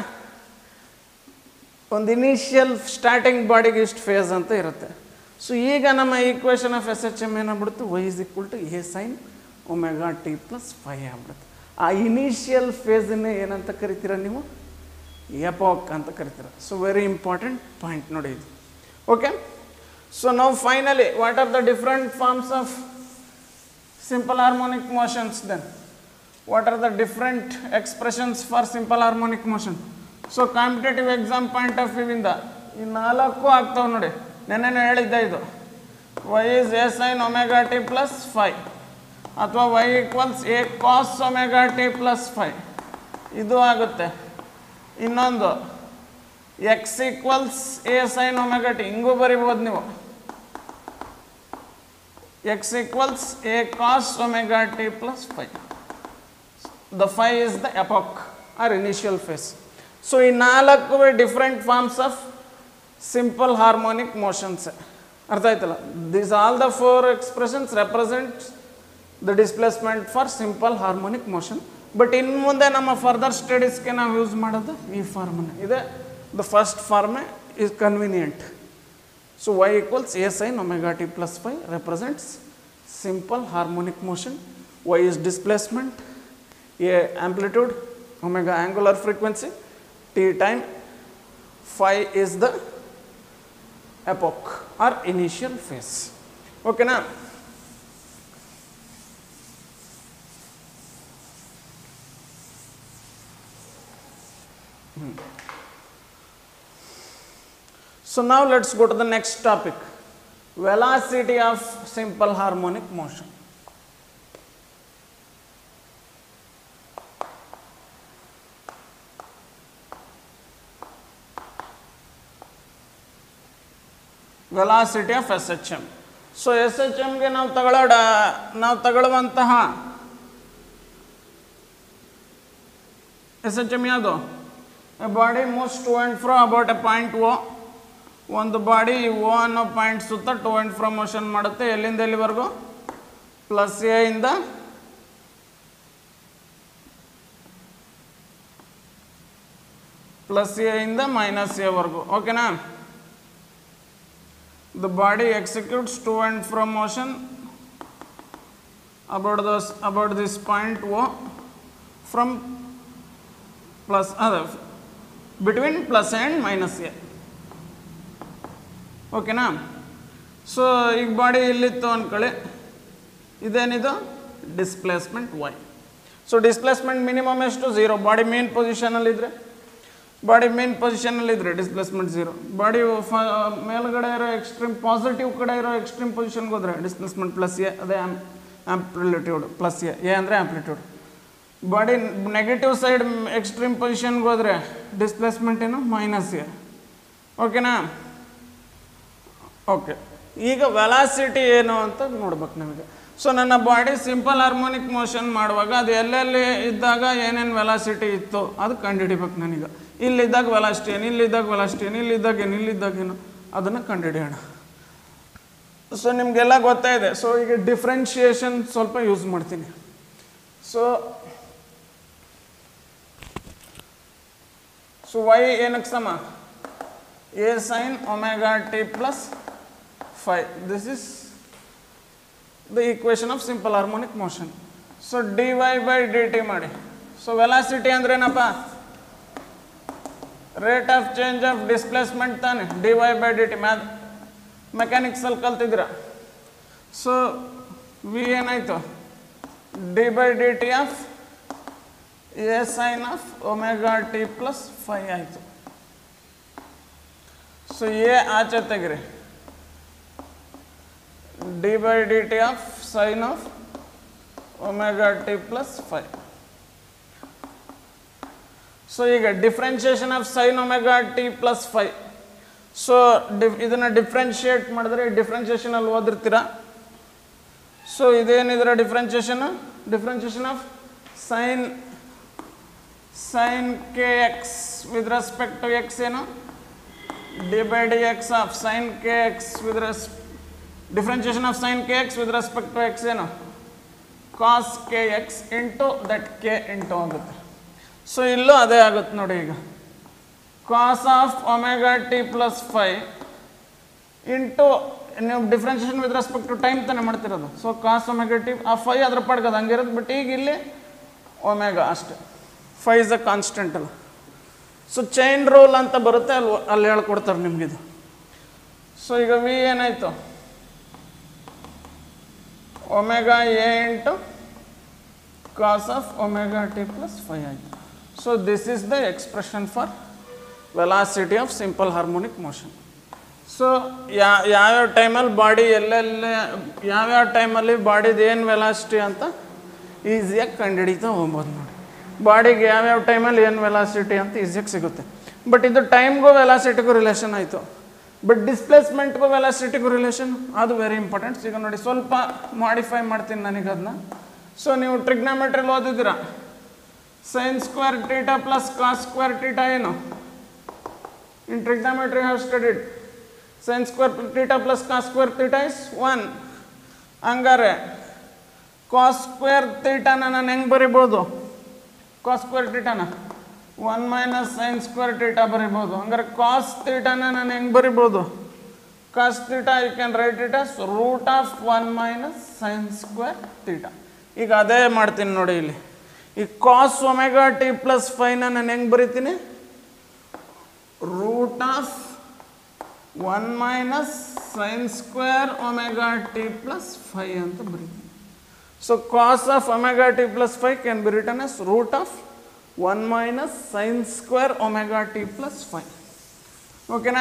ಒಂದು ಇನಿಷಿಯಲ್ ಸ್ಟಾರ್ಟಿಂಗ್ ಬಾಡಿಗೆ ಇಷ್ಟು ಫೇಸ್ ಅಂತ ಇರುತ್ತೆ ಸೊ ಈಗ ನಮ್ಮ equation of S H M ಏನಾಗ್ಬಿಡುತ್ತೆ y is equal to A sine omega T plus phi ಆಗ್ಬಿಡುತ್ತೆ ಆ ಇನಿಷಿಯಲ್ ಫೇಸನ್ನೇ ಏನಂತ ಕರಿತೀರ ನೀವು ಎಪಾಕ್ ಅಂತ ಕರಿತೀರ ಸೊ ವೆರಿ ಇಂಪಾರ್ಟೆಂಟ್ ಪಾಯಿಂಟ್ ನೋಡಿ ಇದು ಓಕೆ ಸೊ ನಾವು finally what are the different forms of simple harmonic motions then what are the different expressions for simple harmonic motion so competitive exam point of view ಇಂದ ಈ ನಾಲ್ಕು ಆಗ್ತಾವೆ ನೋಡಿ ನೆನ್ನೆನೇ ಹೇಳಿದ್ದೆ ಇದು y is A sine omega T plus phi ಅಥವಾ y equals A cos omega T plus phi ಇದು ಆಗುತ್ತೆ ಇನ್ನೊಂದು X equals A sine omega T ಹಿಂಗೂ ಬರಿಬೋದು ನೀವು x equals a cos omega t plus phi. The phi is the epoch or initial phase. So, ಈ ನಾಲ್ಕು different forms of simple harmonic motions ಅರ್ಥ ಆಯ್ತಲ್ಲ this all the four expressions represent the displacement for simple harmonic motion but ಇನ್ನು ಮುಂದೆ ನಮ್ಮ further ಸ್ಟಡೀಸ್ಗೆ ನಾವು use ಮಾಡೋದು ಈ ಫಾರ್ಮನ್ನು ಇದೆ ದ ಫಸ್ಟ್ ಫಾರ್ಮೇ is convenient So y equals a sin omega t plus phi represents simple harmonic motion. Y is displacement, a amplitude, omega angular frequency, t time, phi is the epoch or initial phase. Okay now. So now let's go to the next topic. Velocity of simple harmonic motion. Velocity of S H M so S H ಎಮ್ಗೆ ನಾವು ತಗೊಳ್ಳೋ ನಾವು ತಗೊಳ್ಳುವಂತಹ S H M ಯಾವುದು body moves to and fro about a point O ಒಂದು body ಓ ಅನ್ನೋ point ಸುತ್ತ to and fro motion ಮಾಡುತ್ತೆ ಎಲ್ಲಿಂದ ಎಲ್ಲಿವರೆಗೂ ಪ್ಲಸ್ ಎ ಇಂದ ಪ್ಲಸ್ ಎ ಇಂದ ಮೈನಸ್ ಎವರೆಗೂ ಓಕೆನಾ the body executes to and fro motion about this about this point O from plus ಅದ between plus and minus A ಓಕೆನಾ ಸೊ ಈಗ ಬಾಡಿ ಇಲ್ಲಿತ್ತು ಅಂದ್ಕೊಳ್ಳಿ ಇದೇನಿದು displacement y so displacement minimum ಎಷ್ಟು ಝೀರೋ ಬಾಡಿ ಮೇನ್ ಪೊಸಿಷನಲ್ಲಿದ್ದರೆ ಬಾಡಿ ಮೇನ್ ಪೊಸಿಷನಲ್ಲಿದ್ದರೆ displacement zero body ಫ ಮೇಲ್ಗಡೆ ಇರೋ ಎಕ್ಸ್ಟ್ರೀಮ್ ಪಾಸಿಟಿವ್ ಕಡೆ ಇರೋ ಎಕ್ಸ್ಟ್ರೀಮ್ ಪೊಸಿಷನ್ಗೆ ಹೋದರೆ ಡಿಸ್ಪ್ಲೇಸ್ಮೆಂಟ್ ಪ್ಲಸ್ ಎ ಅದೇ um amplitude plus A A ಅಂದರೆ amplitude body negative side extreme ಪೊಸಿಷನ್ಗೆ ಹೋದರೆ ಡಿಸ್ಪ್ಲೇಸ್ಮೆಂಟ್ ಏನು ಮೈನಸ್ ಎ ಓಕೆನಾ ಓಕೆ ಈಗ ವೆಲಾಸಿಟಿ ಏನು ಅಂತ ನೋಡ್ಬೇಕು ನಮಗೆ ಸೊ ನನ್ನ ಬಾಡಿ ಸಿಂಪಲ್ ಹಾರ್ಮೋನಿಕ್ ಮೋಷನ್ ಮಾಡುವಾಗ ಅದು ಎಲ್ಲೆಲ್ಲಿ ಇದ್ದಾಗ ಏನೇನು ವೆಲಾಸಿಟಿ ಇತ್ತು ಅದು ಕಂಡುಹಿಡಿಬೇಕು ನನಗೆ ಇಲ್ಲಿದ್ದಾಗ ವೆಲಾಸಿಟಿ ಏನು ಇಲ್ಲಿದ್ದಾಗ ವೆಲಾಸಿಟಿ ಏನು ಇಲ್ಲಿದ್ದಾಗ ಏನು ಇಲ್ಲಿದ್ದಾಗ ಏನು ಅದನ್ನು ಕಂಡುಹಿಡಿಯೋಣ ಸೊ ನಿಮಗೆಲ್ಲ ಗೊತ್ತೇ ಇದೆ ಸೊ ಈಗ ಡಿಫ್ರೆನ್ಷಿಯೇಷನ್ ಸ್ವಲ್ಪ ಯೂಸ್ ಮಾಡ್ತೀನಿ ಸೊ ಸೊ ವೈ ಏನಕ್ಕೆ ಸಮ A sine omega T plus phi. This is the equation of simple harmonic motion. So dy by dt ಮಾಡಿ ಸೊ ವೆಲಾಸಿಟಿ ಅಂದ್ರೆ ಏನಪ್ಪ rate of change of displacement ತಾನೆ D Y by D T math ಮೆಕ್ಯಾನಿಕ್ಸಲ್ಲಿ ಕಲ್ತಿದ್ರ so V ಏನಾಯಿತು D by D T of A sine of omega T plus phi ಆಯಿತು so A ಆಚೆ ತೆಗಿರಿ D by D T of sine of omega T plus phi so ಈಗ differentiation of sine omega T plus phi so ಡಿಫ್ ಇದನ್ನು differentiate ಮಾಡಿದ್ರೆ ಡಿಫ್ರೆನ್ಷಿಯೇಷನಲ್ಲಿ ಓದಿರ್ತೀರ so ಇದೇನಿದ್ರೆ differentiation differentiation of sine sine K X with respect to X ಏನು D by D X of sine K X with ರೆಸ್ differentiation of sine K X with respect to X ಏನು cos K X into that K into ಆಗುತ್ತೆ so ಇಲ್ಲೂ ಅದೇ ಆಗುತ್ತೆ ನೋಡಿ ಈಗ cos of omega T plus phi into ನೀವು differentiation with respect to time ತಾನೇ ಮಾಡ್ತಿರೋದು ಸೊ ಕಾಸ್ ಒಮೆಗಾ ಟಿ ಆ ಫೈ ಅದ್ರ ಪಡ್ಗೆ ಅದು ಹಂಗಿರೋದು ಬಟ್ ಈಗ ಇಲ್ಲಿ ಒಮೆಗಾ ಅಷ್ಟೇ ಫೈ ಇಸ್ ಅ ಕಾನ್ಸ್ಟೆಂಟ್ ಅಲ್ಲ ಸೊ ಚೈನ್ ರೂಲ್ ಅಂತ ಬರುತ್ತೆ ಅಲ್ಲಿ ಅಲ್ಲಿ ಹೇಳ್ಕೊಡ್ತಾರೆ ನಿಮಗಿದು ಸೊ ಈಗ ವಿ ಏನಾಯಿತು omega A into cos of omega T plus phi ಆಯಿತು so this is the expression for velocity of simple harmonic motion so ಯಾ ಯಾವ್ಯಾವ ಟೈಮಲ್ಲಿ ಬಾಡಿ ಎಲ್ಲೆಲ್ಲಿ ಯಾವ್ಯಾವ ಟೈಮಲ್ಲಿ ಬಾಡಿದು ಏನು ವೆಲಾಸಿಟಿ ಅಂತ ಈಸಿಯಾಗಿ ಕಂಡುಹಿಡಿತಾ ಹೋಗ್ಬೋದು ನೋಡಿ ಬಾಡಿಗೆ ಯಾವ್ಯಾವ ಟೈಮಲ್ಲಿ ಏನು ವೆಲಾಸಿಟಿ ಅಂತ ಈಸಿಯಾಗಿ ಸಿಗುತ್ತೆ ಬಟ್ ಇದು ಟೈಮ್ಗೂ ವೆಲಾಸಿಟಿಗೂ ರಿಲೇಷನ್ ಆಯಿತು ಬಟ್ ಡಿಸ್ಪ್ಲೇಸ್ಮೆಂಟ್ಗೂ ವೆಲಾಸಿಟಿಗೂ ರಿಲೇಷನ್ ಅದು ವೆರಿ ಇಂಪಾರ್ಟೆಂಟ್ ಈಗ ನೋಡಿ ಸ್ವಲ್ಪ ಮಾಡಿಫೈ ಮಾಡ್ತೀನಿ ನನಗೆ ಅದನ್ನ ಸೊ ನೀವು ಟ್ರಿಗ್ನಾಮೆಟ್ರಿಲಿ ಓದಿದ್ದೀರಾ sine square theta plus cos square theta ಏನು in trigonometry have studied sine square theta plus cos square theta is one ಹಂಗಾರೆ ಕಾಸ್ ಸ್ಕ್ವೇರ್ ತೀಟಾನ ನಾನು ಹೆಂಗೆ ಬರಿಬೋದು ಕಾಸ್ ಸ್ಕ್ವೇರ್ ಟೀಟಾನ one minus sine square theta ಬರಿಬೋದು ಹಂಗಾರೆ ಕಾಸ್ ತೀಟಾನ ನಾನು ಹೆಂಗೆ ಬರಿಬೋದು cos theta you can write it as root of one minus sine square theta ಈಗ ಅದೇ ಮಾಡ್ತೀನಿ ನೋಡಿ ಇಲ್ಲಿ ಈ ಕಾಸ್ ಒಮೆಗಾ ಟಿ ಪ್ಲಸ್ ಫೈನ ನಾನು ಹೆಂಗೆ ಬರಿತೀನಿ root of one minus sine square omega T plus phi ಅಂತ ಬರೀತೀನಿ so cos of omega T plus phi can be written as root of one minus sine square omega T plus phi ಓಕೆನಾ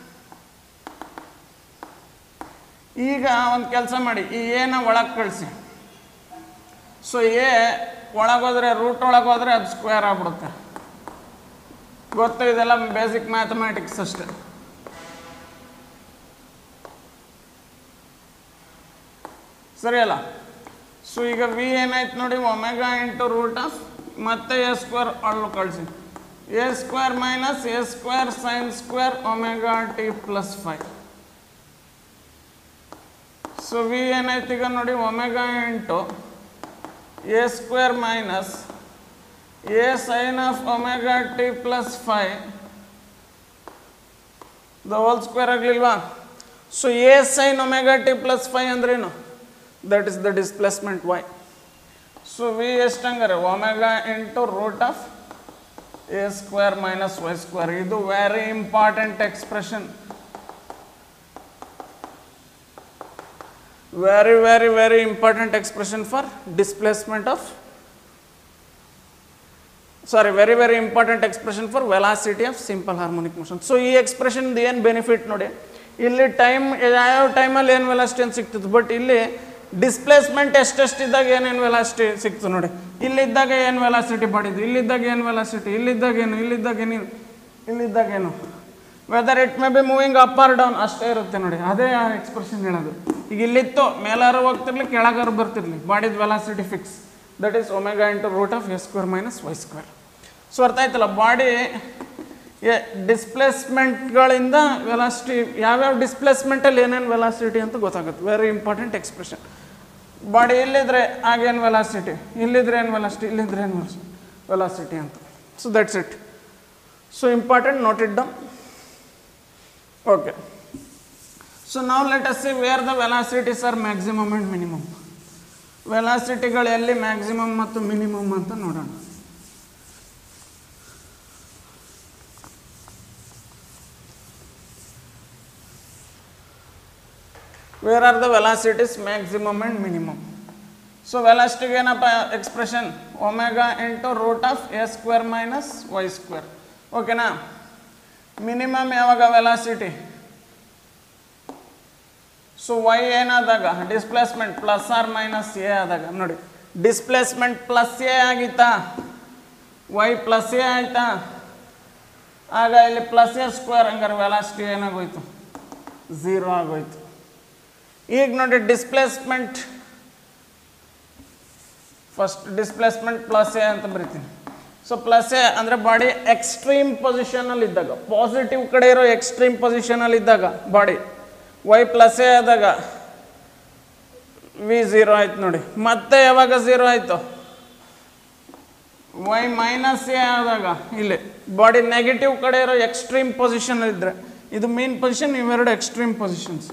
ಈಗ ಒಂದು ಕೆಲಸ ಮಾಡಿ ಈ ಏನ ಒಳಗೆ ಕಳಿಸಿ ಸೊ ಎ ಒಳಗೋದ್ರೆ ರೂಟ್ ಒಳಗೆ ಹೋದ್ರೆ ಅದು ಸ್ಕ್ವೇರ್ ಆಗ್ಬಿಡುತ್ತೆ ಗೊತ್ತು ಇದೆಲ್ಲ ಬೇಸಿಕ್ ಮ್ಯಾಥಮೆಟಿಕ್ಸ್ ಅಷ್ಟೇ ಸರಿ ಅಲ್ಲ ಸೊ ಈಗ ವಿ ಏನಾಯ್ತು ನೋಡಿ ಒಮೆಗಾ ಇಂಟು ರೂಟ್ ಆಫ್ ಮತ್ತೆ ಎ ಸ್ಕ್ವೇರ್ ಅಳ್ಳು ಕಳಿಸಿ A square minus A square sine square omega T plus five so V ಏನಾಯ್ತು ಈಗ ನೋಡಿ omega into A square minus A sine of omega T plus phi the whole square ಆಗಲಿಲ್ವಾ so A sine omega T plus phi ಅಂದ್ರೇನು that is the displacement y so V ಎಷ್ಟು ಹಂಗಾರೆ omega into root of A square minus y square ಇದು very important expression very very very important expression for displacement of sorry very very important expression for velocity of simple harmonic motion so ಈ expression ಏನು benefit ನೋಡಿ ಇಲ್ಲಿ time ಯಾವ್ಯಾವ ಟೈಮಲ್ಲಿ ಏನು velocity ಅಂತ ಸಿಗ್ತದೆ ಬಟ್ ಇಲ್ಲಿ ಡಿಸ್ಪ್ಲೇಸ್ಮೆಂಟ್ ಎಷ್ಟೆಷ್ಟಿದ್ದಾಗ ಏನೇನು ವೆಲಾಸಿಟಿ ಸಿಕ್ತು ನೋಡಿ ಇಲ್ಲಿದ್ದಾಗ ಏನು ವೆಲಾಸಿಟಿ ಪಡಿದ್ದು ಇಲ್ಲಿದ್ದಾಗ ಏನು ವೆಲಾಸಿಟಿ ಇಲ್ಲಿದ್ದಾಗ ಏನು ಇಲ್ಲಿದ್ದಾಗ ಏನು ಇಲ್ಲಿದ್ದಾಗ ಏನು whether it may be moving up or down ಅಷ್ಟೇ ಇರುತ್ತೆ ನೋಡಿ ಅದೇ ಆ ಎಕ್ಸ್ಪ್ರೆಷನ್ ಹೇಳೋದು ಈಗ ಇಲ್ಲಿತ್ತು ಮೇಲಾರು ಹೋಗ್ತಿರ್ಲಿ ಕೆಳಗಾರು ಬರ್ತಿರ್ಲಿ ಬಾಡಿದ velocity fix that is omega into root of S square minus y square so ಅರ್ಥ ಆಯ್ತಲ್ಲ ಬಾಡಿ ಡಿಸ್ಪ್ಲೇಸ್ಮೆಂಟ್ಗಳಿಂದ ವೆಲಾಸಿಟಿ ಯಾವ್ಯಾವ ಡಿಸ್ಪ್ಲೇಸ್ಮೆಂಟಲ್ಲಿ ಏನೇನು ವೆಲಾಸಿಟಿ ಅಂತ ಗೊತ್ತಾಗುತ್ತೆ ವೆರಿ ಇಂಪಾರ್ಟೆಂಟ್ ಎಕ್ಸ್ಪ್ರೆಷನ್ ಬಾಡಿ ಇಲ್ಲಿದ್ರೆ ಆಗೇನು ವೆಲಾಸಿಟಿ ಇಲ್ಲಿದ್ರೆ ಏನು ವೆಲಾಸಿಟಿ ಇಲ್ಲಿದ್ರೆ ಏನು ವೆಲಾಸಿಟಿ ಅಂತ so that's it so important note it down okay so ನಾವು let us see where the velocities are maximum and minimum ವೆಲಾಸಿಟಿಗಳು ಎಲ್ಲಿ ಮ್ಯಾಕ್ಸಿಮಮ್ ಮತ್ತು ಮಿನಿಮಮ್ ಅಂತ ನೋಡೋಣ where are the velocities maximum and minimum so ವೆಲಾಸಿಟಿಗೆ ಏನಪ್ಪ expression omega into root of A square minus y square ಓಕೆನಾ minimum ಯಾವಾಗ velocity so y ಏನಾದಾಗ displacement plus or minus a ಆದಾಗ ನೋಡಿ ಡಿಸ್ಪ್ಲೇಸ್ಮೆಂಟ್ ಪ್ಲಸ್ ಎ ಆಗಿತ್ತಾ ವೈ ಪ್ಲಸ್ ಎ ಆಯ್ತಾ ಆಗ ಇಲ್ಲಿ ಪ್ಲಸ್ ಎ ಸ್ಕ್ವೇರ್ ಹಂಗಾರೆ ವೆಲಾಸಿಟಿ ಏನಾಗೋಯ್ತು ಝೀರೋ ಆಗೋಯ್ತು ಈಗ ನೋಡಿ displacement first displacement plus a ಅಂತ ಬರಿತೀನಿ ಸೊ ಪ್ಲಸ್ ಎ ಅಂದರೆ ಬಾಡಿ ಎಕ್ಸ್ಟ್ರೀಮ್ ಪೊಸಿಷನಲ್ಲಿ ಇದ್ದಾಗ ಪಾಸಿಟಿವ್ ಕಡೆ ಇರೋ ಎಕ್ಸ್ಟ್ರೀಮ್ ಪೊಸಿಷನಲ್ಲಿ ಇದ್ದಾಗ ಬಾಡಿ ವೈ ಪ್ಲಸ್ ಎ ಆದಾಗ ವಿ ಝೀರೋ ಆಯ್ತು ನೋಡಿ ಮತ್ತೆ ಯಾವಾಗ ಝೀರೋ ಆಯಿತು ವೈ ಮೈನಸ್ ಎ ಆದಾಗ ಇಲ್ಲಿ ಬಾಡಿ ನೆಗೆಟಿವ್ ಕಡೆ ಇರೋ ಎಕ್ಸ್ಟ್ರೀಮ್ ಪೊಸಿಷನ್ ಇದ್ದರೆ ಇದು ಮೇನ್ ಪೊಸಿಷನ್ ಇವೆರಡು ಎಕ್ಸ್ಟ್ರೀಮ್ ಪೊಸಿಷನ್ಸ್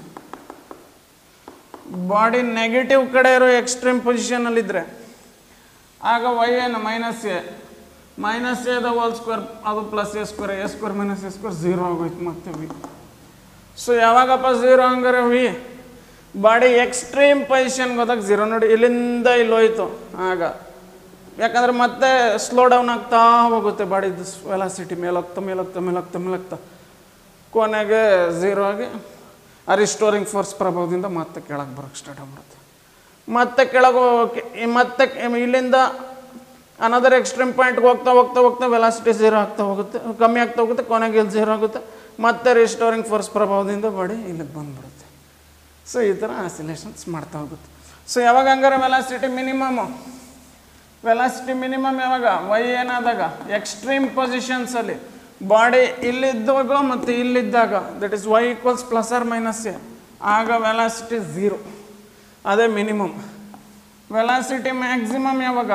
ಬಾಡಿ ನೆಗೆಟಿವ್ ಕಡೆ ಇರೋ ಎಕ್ಸ್ಟ್ರೀಮ್ ಪೊಸಿಷನಲ್ಲಿದ್ದರೆ ಆಗ ವೈ ಏನು ಮೈನಸ್ ಎ ಮೈನಸ್ ಎದ ಹೋಲ್ ಸ್ಕ್ವೇರ್ ಅದು plus a square a square minus A square zero ಆಗೋಯ್ತು ಮತ್ತೆ ವಿ ಸೊ ಯಾವಾಗಪ್ಪ ಝೀರೋ ಹಂಗಾರೆ ವಿ ಬಾಡಿ ಎಕ್ಸ್ಟ್ರೀಮ್ ಪೊಸಿಷನ್ಗೆ ಹೋದಾಗ ಝೀರೋ ನೋಡಿ ಇಲ್ಲಿಂದ ಇಲ್ಲಿ ಹೋಯ್ತು ಆಗ ಯಾಕಂದ್ರೆ ಮತ್ತೆ ಸ್ಲೋ ಡೌನ್ ಆಗ್ತಾ ಹೋಗುತ್ತೆ ಬಾಡಿದು ವೆಲಾಸಿಟಿ ಮೇಲೋಗ್ತಾ ಮೇಲೋಗ್ತಾ ಮೇಲೋಗ್ತಾ ಮೇಲೋಗ್ತಾ ಕೊನೆಗೆ ಝೀರೋ ಆಗಿ ಆ ರಿಸ್ಟೋರಿಂಗ್ ಫೋರ್ಸ್ ಪ್ರಭಾವದಿಂದ ಮತ್ತೆ ಕೆಳಗೆ ಬರೋಕ್ಕೆ ಸ್ಟಾರ್ಟ್ ಆಗ್ಬಿಡುತ್ತೆ ಮತ್ತೆ ಕೆಳಗೆ ಹೋಗೋಕೆ ಈ ಮತ್ತೆ ಕೆ- ಇಲ್ಲಿಂದ ಅನದರ್ ಎಕ್ಸ್ಟ್ರೀಮ್ ಪಾಯಿಂಟ್ಗೆ ಹೋಗ್ತಾ ಹೋಗ್ತಾ ಹೋಗ್ತಾ ವೆಲಾಸಿಟಿ ಝೀರೋ ಆಗ್ತಾ ಹೋಗುತ್ತೆ ಕಮ್ಮಿ ಆಗ್ತಾ ಹೋಗುತ್ತೆ ಕೊನೆಗೆ ಇಲ್ಲಿ ಝೀರೋ ಆಗುತ್ತೆ ಮತ್ತೆ ರಿಸ್ಟೋರಿಂಗ್ ಫೋರ್ಸ್ ಪ್ರಭಾವದಿಂದ ಬಾಡಿ ಇಲ್ಲಿಗೆ ಬಂದ್ಬಿಡುತ್ತೆ ಸೊ ಈ ಥರ ಆಸಿಲೇಷನ್ಸ್ ಮಾಡ್ತಾ ಹೋಗುತ್ತೆ ಸೊ ಯಾವಾಗ ಹಂಗಾರೆ ವೆಲಾಸಿಟಿ ಮಿನಿಮಮು ವೆಲಾಸಿಟಿ ಮಿನಿಮಮ್ ಯಾವಾಗ ವೈ ಏನಾದಾಗ ಎಕ್ಸ್ಟ್ರೀಮ್ ಪೊಸಿಷನ್ಸಲ್ಲಿ ಬಾಡಿ ಇಲ್ಲಿದ್ದಾಗ ಮತ್ತು ಇಲ್ಲಿದ್ದಾಗ that is y equals plus or minus a ಆಗ ವೆಲಾಸಿಟಿ ಝೀರೋ ಅದೇ ಮಿನಿಮಮ್ ವೆಲಾಸಿಟಿ ಮ್ಯಾಕ್ಸಿಮಮ್ ಯಾವಾಗ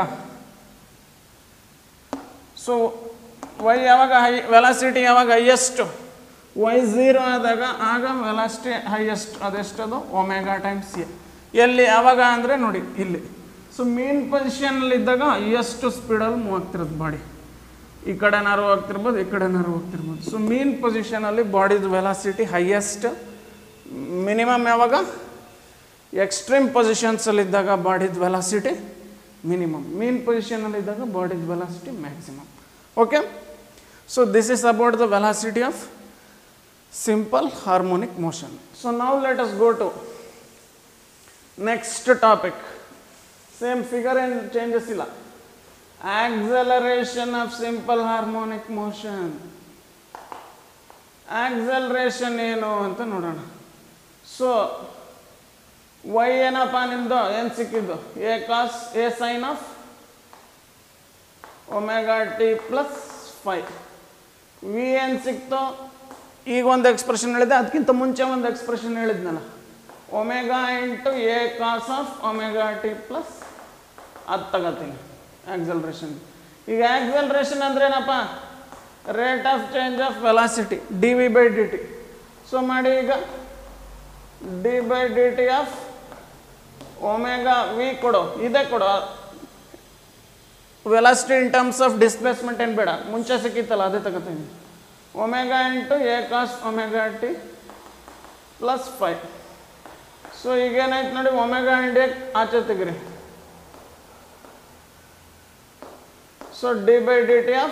ಸೊ ವೈ ಯಾವಾಗ ಹೈ ವೆಲಾಸಿಟಿ ಯಾವಾಗ ಹೈಯೆಸ್ಟ್ ವೈ ಝೀರೋ ಆದಾಗ ಆಗ ವೆಲಾಸಿಟಿ ಹೈಯೆಸ್ಟ್ ಅದೆಷ್ಟದು ಒಮೆಗಾ ಟೈಮ್ಸ್ ಎ ಎಲ್ಲಿ ಯಾವಾಗ ಅಂದರೆ ನೋಡಿ ಇಲ್ಲಿ ಸೊ ಮೇನ್ ಪೊಸಿಷನಲ್ಲಿ ಇದ್ದಾಗ ಹೈಯೆಸ್ಟ್ ಸ್ಪೀಡಲ್ಲಿ ಮೂವ್ ಆಗ್ತಿರೋದು ಬಾಡಿ ಈ ಕಡೆನಾರು ಹೋಗ್ತಿರ್ಬೋದು ಈ ಕಡೆನಾರು ಹೋಗ್ತಿರ್ಬೋದು ಸೊ ಮೇನ್ ಪೊಸಿಷನಲ್ಲಿ ಬಾಡಿದು ವೆಲಾಸಿಟಿ ಹೈಯೆಸ್ಟ್ ಮಿನಿಮಮ್ ಯಾವಾಗ ಎಕ್ಸ್ಟ್ರೀಮ್ ಪೊಸಿಷನ್ಸಲ್ಲಿದ್ದಾಗ ಬಾಡಿದ ವೆಲಾಸಿಟಿ ಮಿನಿಮಮ್ ಮೀನ್ ಪೊಸಿಷನಲ್ಲಿದ್ದಾಗ ಬಾಡಿದ velocity maximum okay so this is about the velocity of simple harmonic motion so ನಾವು let us go to next topic same figure ಏನು changes ಇಲ್ಲ acceleration of simple harmonic motion acceleration ಏನು ಅಂತ ನೋಡೋಣ so y ಏನಪ್ಪ ನಿಮ್ಮದು ಏನು ಸಿಕ್ಕಿದ್ದು a cos a sine of omega T plus phi v ಏನು ಸಿಕ್ತು ಈಗ ಒಂದು ಎಕ್ಸ್ಪ್ರೆಷನ್ ಹೇಳಿದೆ ಅದಕ್ಕಿಂತ ಮುಂಚೆ ಒಂದು ಎಕ್ಸ್ಪ್ರೆಷನ್ ಹೇಳಿದ್ನಲ್ಲ omega into a cos of omega T plus ಅದು ತಗೋತೀನಿ ಆಕ್ಸಲ್ರೇಷನ್ ಈಗ ಆಕ್ಸಲ್ರೇಷನ್ ಅಂದ್ರೆ ಏನಪ್ಪ rate of change of velocity d v by D t so ಮಾಡಿ ಈಗ d by D T of omega v ಕೊಡು ಇದೇ ಕೊಡು velocity in terms of displacement ಏನು ಬೇಡ ಮುಂಚೆ ಸಿಕ್ಕಿತ್ತಲ್ಲ ಅದೇ ತಗೋತೀನಿ omega into a cos omega T plus five so ಈಗೇನಾಯ್ತು ನೋಡಿ ಒಮೆಗಾ ಇಂಡಿಯಾ ಆಚೆ ತೆಗಿರಿ so D by D T of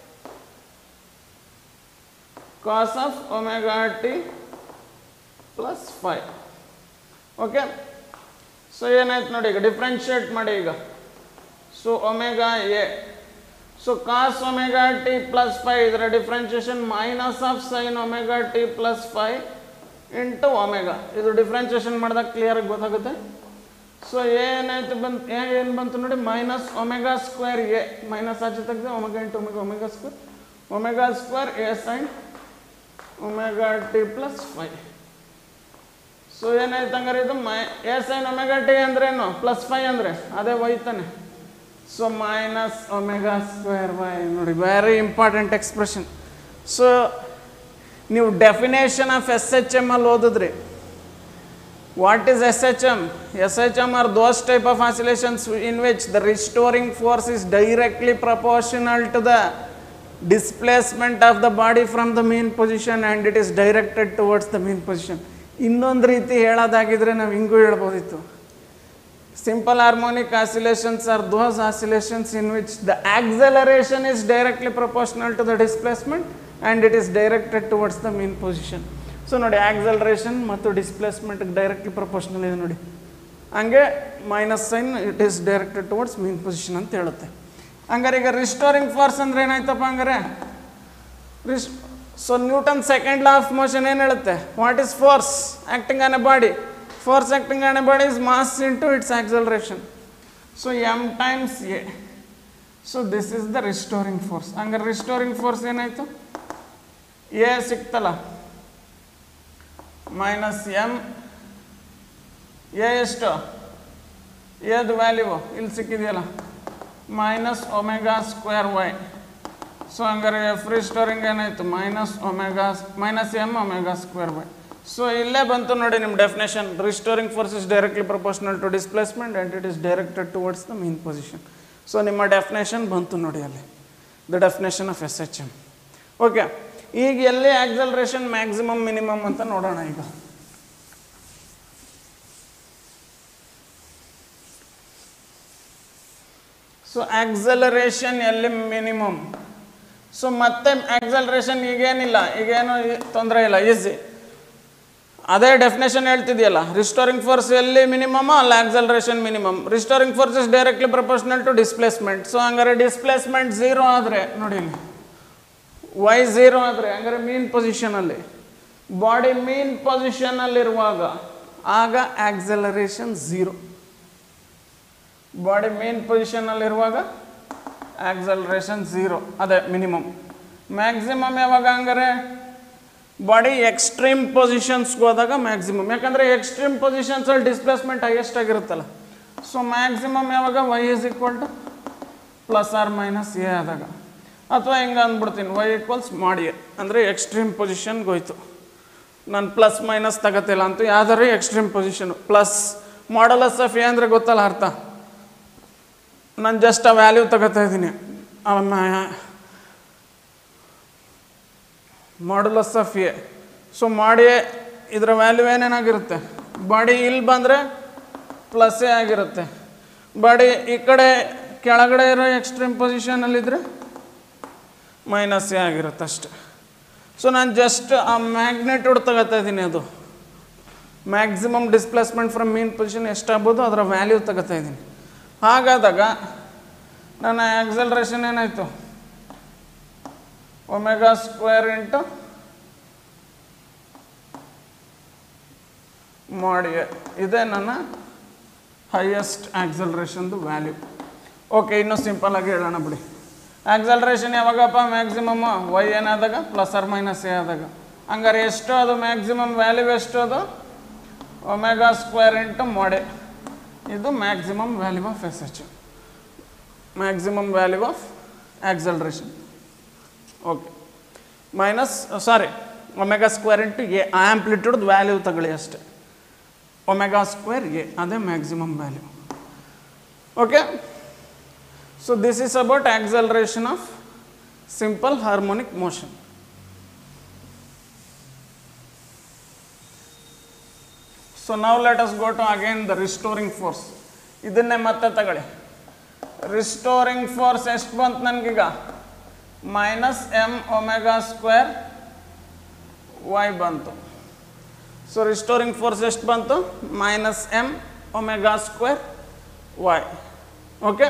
cos of omega T plus five okay so ಏನಾಯ್ತು ನೋಡಿ ಈಗ ಡಿಫ್ರೆನ್ಷಿಯೇಟ್ ಮಾಡಿ ಈಗ so omega a so cos omega T plus five ಇದರ differentiation minus of sine omega T plus five into omega ಇದು differentiation ಮಾಡಿದಾಗ ಕ್ಲಿಯರಾಗಿ ಗೊತ್ತಾಗುತ್ತೆ ಸೊ ಏನಾಯ್ತು ಬಂತು ಎ ಏನು ಬಂತು ನೋಡಿ minus omega square a minus ಆಚೆ ತೆಗೆದು omega into omega omega square omega square a sine omega T plus five so ಏನಾಯ್ತು ಹಂಗಾರೆ ಇದು my a sine omega t ಅಂದ್ರೇನು ಪ್ಲಸ್ ಫೈವ್ ಅಂದರೆ ಅದೇ ಒಯ್ತಾನೆ so minus omega square y ನೋಡಿ ವೆರಿ ಇಂಪಾರ್ಟೆಂಟ್ ಎಕ್ಸ್ಪ್ರೆಷನ್ ಸೊ ನೀವು definition of S H M ಅಲ್ಲಿ ಓದಿದ್ರಿ what is S H M S H M are those type of oscillations in which the restoring force is directly proportional to the displacement of the body from the mean position and it is directed towards the mean position ಇನ್ನೊಂದು ರೀತಿ ಹೇಳೋದಾಗಿದ್ರೆ ನಾವು ಹಿಂಗೂ ಹೇಳ್ಬೋದಿತ್ತು simple harmonic oscillations are those oscillations in which the acceleration is directly proportional to the displacement and it is directed towards the mean position so ನೋಡಿ acceleration ಮತ್ತು ಡಿಸ್ಪ್ಲೇಸ್ಮೆಂಟ್ಗೆ directly proportional ಇದೆ ನೋಡಿ ಹಂಗೆ minus sign it is directed towards mean position ಅಂತ ಹೇಳುತ್ತೆ ಹಂಗಾರೆ ಈಗ ರಿಸ್ಟೋರಿಂಗ್ ಫೋರ್ಸ್ ಅಂದ್ರೆ ಏನಾಯ್ತಪ್ಪ ಹಂಗಾರೆ ರಿಸ್ so Newton second law of motion ಏನು ಹೇಳುತ್ತೆ what is force acting on a body force acting on a body is mass into its acceleration so m times a so this is the restoring force ಹಂಗಾರೆ restoring force ಏನಾಯಿತು a ಸಿಕ್ತಲ್ಲ minus m a ಎಷ್ಟು ಎದು value ಇಲ್ಲಿ ಸಿಕ್ಕಿದೆಯಲ್ಲ minus omega square y so ಹಂಗಾರೆ free storing ಏನಾಯಿತು minus omega minus m omega square y so ಇಲ್ಲೇ ಬಂತು ನೋಡಿ ನಿಮ್ಮ definition restoring force is directly proportional to displacement and it is directed towards the mean position so ನಿಮ್ಮ definition ಬಂತು ನೋಡಿ ಅಲ್ಲಿ the definition of S H M okay ಈಗ ಎಲ್ಲಿ ಆಕ್ಸಲ್ರೇಷನ್ ಮ್ಯಾಕ್ಸಿಮಮ್ ಮಿನಿಮಮ್ ಅಂತ ನೋಡೋಣ ಈಗ ಸೊ ಆಕ್ಸಲರೇಷನ್ ಎಲ್ಲಿ ಮಿನಿಮಮ್ ಸೊ ಮತ್ತೆ ಆಕ್ಸಲರೇಷನ್ ಈಗೇನಿಲ್ಲ ಈಗೇನು ತೊಂದರೆ ಇಲ್ಲ ಈಸಿ ಅದೇ ಡೆಫಿನೇಷನ್ ಹೇಳ್ತಿದೆಯಲ್ಲ ರಿಸ್ಟೋರಿಂಗ್ ಫೋರ್ಸ್ ಎಲ್ಲಿ ಮಿನಿಮಮ್ ಅಲ್ಲ acceleration minimum restoring force is directly proportional to displacement so ಹಂಗಾರೆ ಡಿಸ್ಪ್ಲೇಸ್ಮೆಂಟ್ ಝೀರೋ ಆದರೆ ನೋಡಿ ಇಲ್ಲಿ ವೈ ಝೀರೋ ಆದರೆ ಹಂಗಾರೆ ಮೀನ್ ಪೊಸಿಷನಲ್ಲಿ ಬಾಡಿ ಮೀನ್ ಪೊಸಿಷನಲ್ಲಿರುವಾಗ ಆಗ ಆಕ್ಸಲರೇಷನ್ ಝೀರೋ ಬಾಡಿ ಮೇನ್ ಪೊಸಿಷನಲ್ಲಿರುವಾಗ ಆಕ್ಸಲ್ರೇಷನ್ ಝೀರೋ ಅದೇ ಮಿನಿಮಮ್ ಮ್ಯಾಕ್ಸಿಮಮ್ ಯಾವಾಗ ಹಂಗಾರೆ ಬಾಡಿ ಎಕ್ಸ್ಟ್ರೀಮ್ ಪೊಸಿಷನ್ಸ್ಗೆ ಹೋದಾಗ ಮ್ಯಾಕ್ಸಿಮಮ್ ಯಾಕಂದರೆ ಎಕ್ಸ್ಟ್ರೀಮ್ ಪೊಸಿಷನ್ಸಲ್ಲಿ ಡಿಸ್ಪ್ಲೇಸ್ಮೆಂಟ್ ಹೈಯೆಸ್ಟ್ ಆಗಿರುತ್ತಲ್ಲ ಸೊ ಮ್ಯಾಕ್ಸಿಮಮ್ ಯಾವಾಗ y is equal to plus or minus a ಆದಾಗ ಅಥವಾ ಹಿಂಗೆ ಅಂದ್ಬಿಡ್ತೀನಿ ವೈ ಈಕ್ವಲ್ಸ್ ಮಾಡಿ ಅಂದರೆ ಎಕ್ಸ್ಟ್ರೀಮ್ ಪೊಸಿಷನ್ಗೆ ಹೋಯ್ತು ನಾನು ಪ್ಲಸ್ ಮೈನಸ್ ತಗೋತಿಲ್ಲ ಅಂತೂ ಯಾವ್ದಾರು extreme position plus modulus of a ಅಂದರೆ ಗೊತ್ತಲ್ಲ ಅರ್ಥ ನಾನು ಜಸ್ಟ್ ಆ ವ್ಯಾಲ್ಯೂ ತಗೋತಾ ಇದ್ದೀನಿ ಮಾಡ್ಯುಲಸ್ ಆಫ್ ಎ ಸೊ ಮಾಡಿ ಇದರ ವ್ಯಾಲ್ಯೂ ಏನೇನಾಗಿರುತ್ತೆ ಬಾಡಿ ಇಲ್ಲಿ ಬಂದರೆ ಪ್ಲಸ್ ಎ ಆಗಿರುತ್ತೆ ಬಾಡಿ ಈ ಕಡೆ ಕೆಳಗಡೆ ಇರೋ ಎಕ್ಸ್ಟ್ರೀಮ್ ಪೊಸಿಷನಲ್ಲಿದ್ದರೆ ಮೈನಸ್ ಎ ಆಗಿರುತ್ತೆ ಅಷ್ಟೆ ಸೊ ನಾನು ಜಸ್ಟ್ ಆ ಮ್ಯಾಗ್ನೆಟ್ಯೂಡ್ ತಗೋತಾ ಇದ್ದೀನಿ ಅದು maximum displacement from mean position ಎಷ್ಟಾಗ್ಬೋದು ಅದರ ವ್ಯಾಲ್ಯೂ ತಗೋತಾ ಇದ್ದೀನಿ ಹಾಗಾದಾಗ ನನ್ನ ಆಕ್ಸಲ್ರೇಷನ್ ಏನಾಯಿತು ಒಮೆಗಾ ಸ್ಕ್ವೇರ್ ಇಂಟು ಮಾಡಿ ಇದೇ ನನ್ನ ಹೈಯೆಸ್ಟ್ ಆಕ್ಸಲ್ರೇಷನ್ದು ವ್ಯಾಲ್ಯೂ ಓಕೆ ಇನ್ನೂ ಸಿಂಪಲ್ ಆಗಿ ಹೇಳೋಣ ಬಿಡಿ ಆಕ್ಸಲ್ರೇಷನ್ ಯಾವಾಗಪ್ಪ ಮ್ಯಾಕ್ಸಿಮಮ್ ವೈ ಏನಾದಾಗ ಪ್ಲಸ್ ಆರ್ ಮೈನಸ್ ಎ ಆದಾಗ ಹಂಗಾರೆ ಎಷ್ಟು ಅದು ಮ್ಯಾಕ್ಸಿಮಮ್ ವ್ಯಾಲ್ಯೂ ಎಷ್ಟು ಅದು ಒಮೆಗಾ ಸ್ಕ್ವೇರ್ ಇಂಟು ಮಾಡಿ ಇದು maximum value of S H maximum value of acceleration okay minus sorry omega square into a amplitude value ತಗೊಳ್ಳಿ ಅಷ್ಟೇ ಒಮೆಗಾ ಸ್ಕ್ವೇರ್ ಎ ಅದೇ maximum value okay so this is about acceleration of simple harmonic motion so ನಾವು let us go to again the restoring force ಇದನ್ನೇ ಮತ್ತೆ ತಗೊಳ್ಳಿ restoring force ಎಷ್ಟು ಬಂತು ನನಗೀಗ minus m omega square y ಬಂತು so restoring force ಎಷ್ಟು ಬಂತು minus m omega square y okay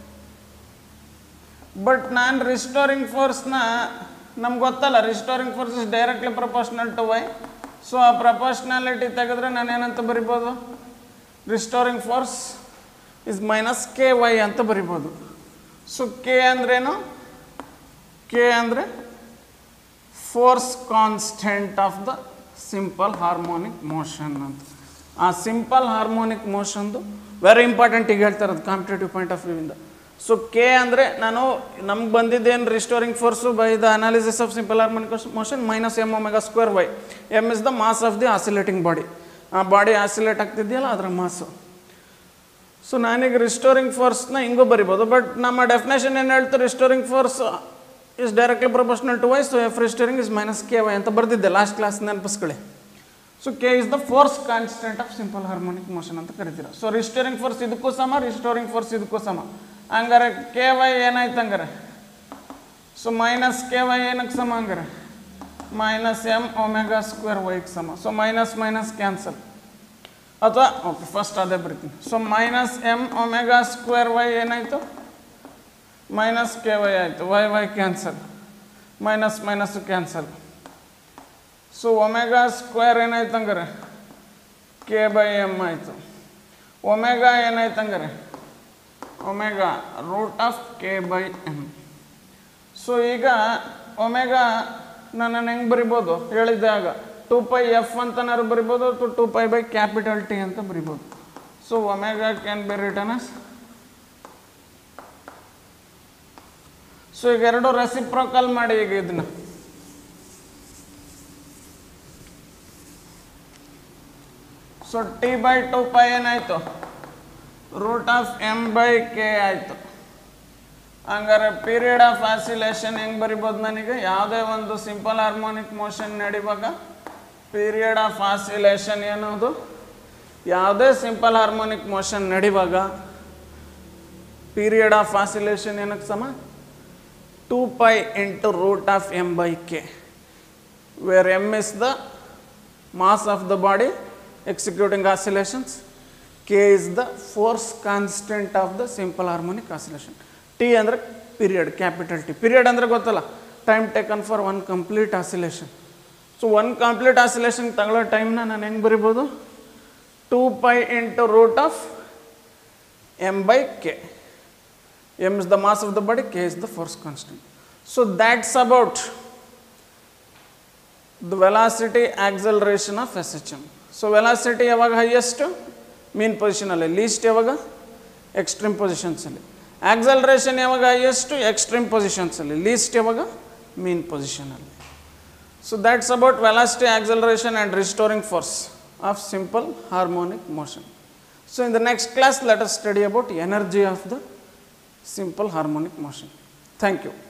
but ನಾನು ರಿಸ್ಟೋರಿಂಗ್ ಫೋರ್ಸ್ನ ನಮ್ಗೆ ಗೊತ್ತಲ್ಲ restoring force is directly proportional to y so ಆ ಪ್ರಪೋರ್ಷನಾಲಿಟಿ ತೆಗೆದ್ರೆ ನಾನು ಏನಂತ ಬರಿಬೋದು restoring force is minus k y ಅಂತ ಬರಿಬೋದು ಸೊ ಕೆ ಅಂದ್ರೇನು ಕೆ ಅಂದರೆ force constant of the simple harmonic motion ಅಂತ ಆ ಸಿಂಪಲ್ ಹಾರ್ಮೋನಿಕ್ ಮೋಷನ್ದು ವೆರಿ ಇಂಪಾರ್ಟೆಂಟ್ ಈಗ ಹೇಳ್ತಾರೆ ಅದು ಕಾಂಪಿಟೇಟಿವ್ ಪಾಯಿಂಟ್ ಆಫ್ ವ್ಯೂವಿಂದ ಸೊ ಕೆ ಅಂದರೆ ನಾನು ನಮ್ಗೆ ಬಂದಿದ್ದೇನು restoring force by the analysis of simple harmonic motion minus m omega square y m is the mass of the oscillating body ಆ ಬಾಡಿ ಆಸಿಲೇಟ್ ಆಗ್ತಿದೆಯಲ್ಲ ಅದರ ಮಾಸು ಸೊ ನಾನೀಗ restoring ಫೋರ್ಸ್ನ ಹಿಂಗೂ ಬರಿಬೋದು ಬಟ್ ನಮ್ಮ ಡೆಫಿನೇಷನ್ ಏನು ಹೇಳ್ತಾರೆ restoring force is directly proportional to y so F restoring is minus k y ಅಂತ ಬರ್ದಿದ್ದೆ ಲಾಸ್ಟ್ ಕ್ಲಾಸ್ ನೆನಪಿಸ್ಕೊಳ್ಳಿ so k is the force constant of simple harmonic motion ಅಂತ ಕರಿತೀರ ಸೊ ರಿಸ್ಟೋರಿಂಗ್ ಫೋರ್ಸ್ ಇದಕ್ಕೂ ಸಮ ರಿಸ್ಟೋರಿಂಗ್ ಫೋರ್ಸ್ ಇದಕ್ಕೂ ಸಮ ಹಂಗಾರೆ ಕೆ ವೈ ಏನಾಯ್ತು ಹಂಗಾರೆ ಸೊ ಮೈನಸ್ ಕೆ ವೈ ಏನಕ್ಕೆ ಸಮ ಹಂಗಾರೆ ಮೈನಸ್ ಎಮ್ ಒಮೆಗಾ ಸ್ಕ್ವೇರ್ ವೈಗೆ ಸಮ ಸೊ ಮೈನಸ್ ಮೈನಸ್ ಕ್ಯಾನ್ಸಲ್ ಅಥವಾ ಓಕೆ ಫಸ್ಟ್ ಅದೇ ಬರ್ತೀನಿ so minus m omega square y ಏನಾಯಿತು ಮೈನಸ್ ಕೆ ವೈ ಆಯಿತು y y cancel minus minus cancel so omega square ಏನಾಯ್ತು ಹಂಗಾರೆ ಕೆ ಬೈ ಎಮ್ ಆಯಿತು ಒಮೆಗಾ ಏನಾಯ್ತು ಹಂಗಾರೆ omega root of k by m so ಈಗ ಒಮೆಗಾ ನಾನು ಹೆಂಗೆ ಬರಿಬೋದು ಹೇಳಿದ್ದೆ ಆಗ ಟೂ ಪೈ ಎಫ್ ಅಂತನಾರು ಬರಿಬೋದು ಅಥವಾ two pi by capital T ಅಂತ ಬರಿಬೋದು so omega can be written as so ಈಗ ಎರಡು ರೆಸಿಪ್ರೋಕಲ್ ಮಾಡಿ ಈಗ ಇದನ್ನ so T by two pi ಏನಾಯ್ತು root of m by k ಆಯಿತು ಹಂಗಾರೆ ಪೀರಿಯಡ್ ಆಫ್ ಆಸಿಲೇಷನ್ ಹೆಂಗೆ ಬರಿಬೋದು ನನಗೆ ಯಾವುದೇ ಒಂದು ಸಿಂಪಲ್ ಹಾರ್ಮೋನಿಕ್ ಮೋಷನ್ ನಡಿವಾಗ ಪೀರಿಯಡ್ ಆಫ್ ಆಸಿಲೇಷನ್ ಏನದು ಯಾವುದೇ ಸಿಂಪಲ್ ಹಾರ್ಮೋನಿಕ್ ಮೋಷನ್ ನಡಿವಾಗ ಪೀರಿಯಡ್ ಆಫ್ ಆಸಿಲೇಷನ್ ಏನಕ್ಕೆ ಸಮ two pi into root of m by k where m is the mass of the body executing oscillations k is the force constant of the simple harmonic oscillation T ಅಂದರೆ period capital T period ಅಂದರೆ ಗೊತ್ತಲ್ಲ time taken for one complete oscillation so one complete oscillation ತಗೊಳ್ಳೋ ಟೈಮ್ನ ನಾನು ಹೆಂಗೆ ಬರಿಬೋದು two pi into root of m by k m is the mass of the body k is the force constant so that's about the velocity acceleration of shm so velocity ಯಾವಾಗ highest mean ಪೊಸಿಷನಲ್ಲಿ least ಯಾವಾಗ extreme ಪೊಸಿಷನ್ಸಲ್ಲಿ acceleration ಯಾವಾಗ highest extreme ಪೊಸಿಷನ್ಸಲ್ಲಿ least ಯಾವಾಗ mean ಪೊಸಿಷನಲ್ಲಿ so that's about velocity acceleration and restoring force of simple harmonic motion so in the next class let us study about energy of the simple harmonic motion. Thank you.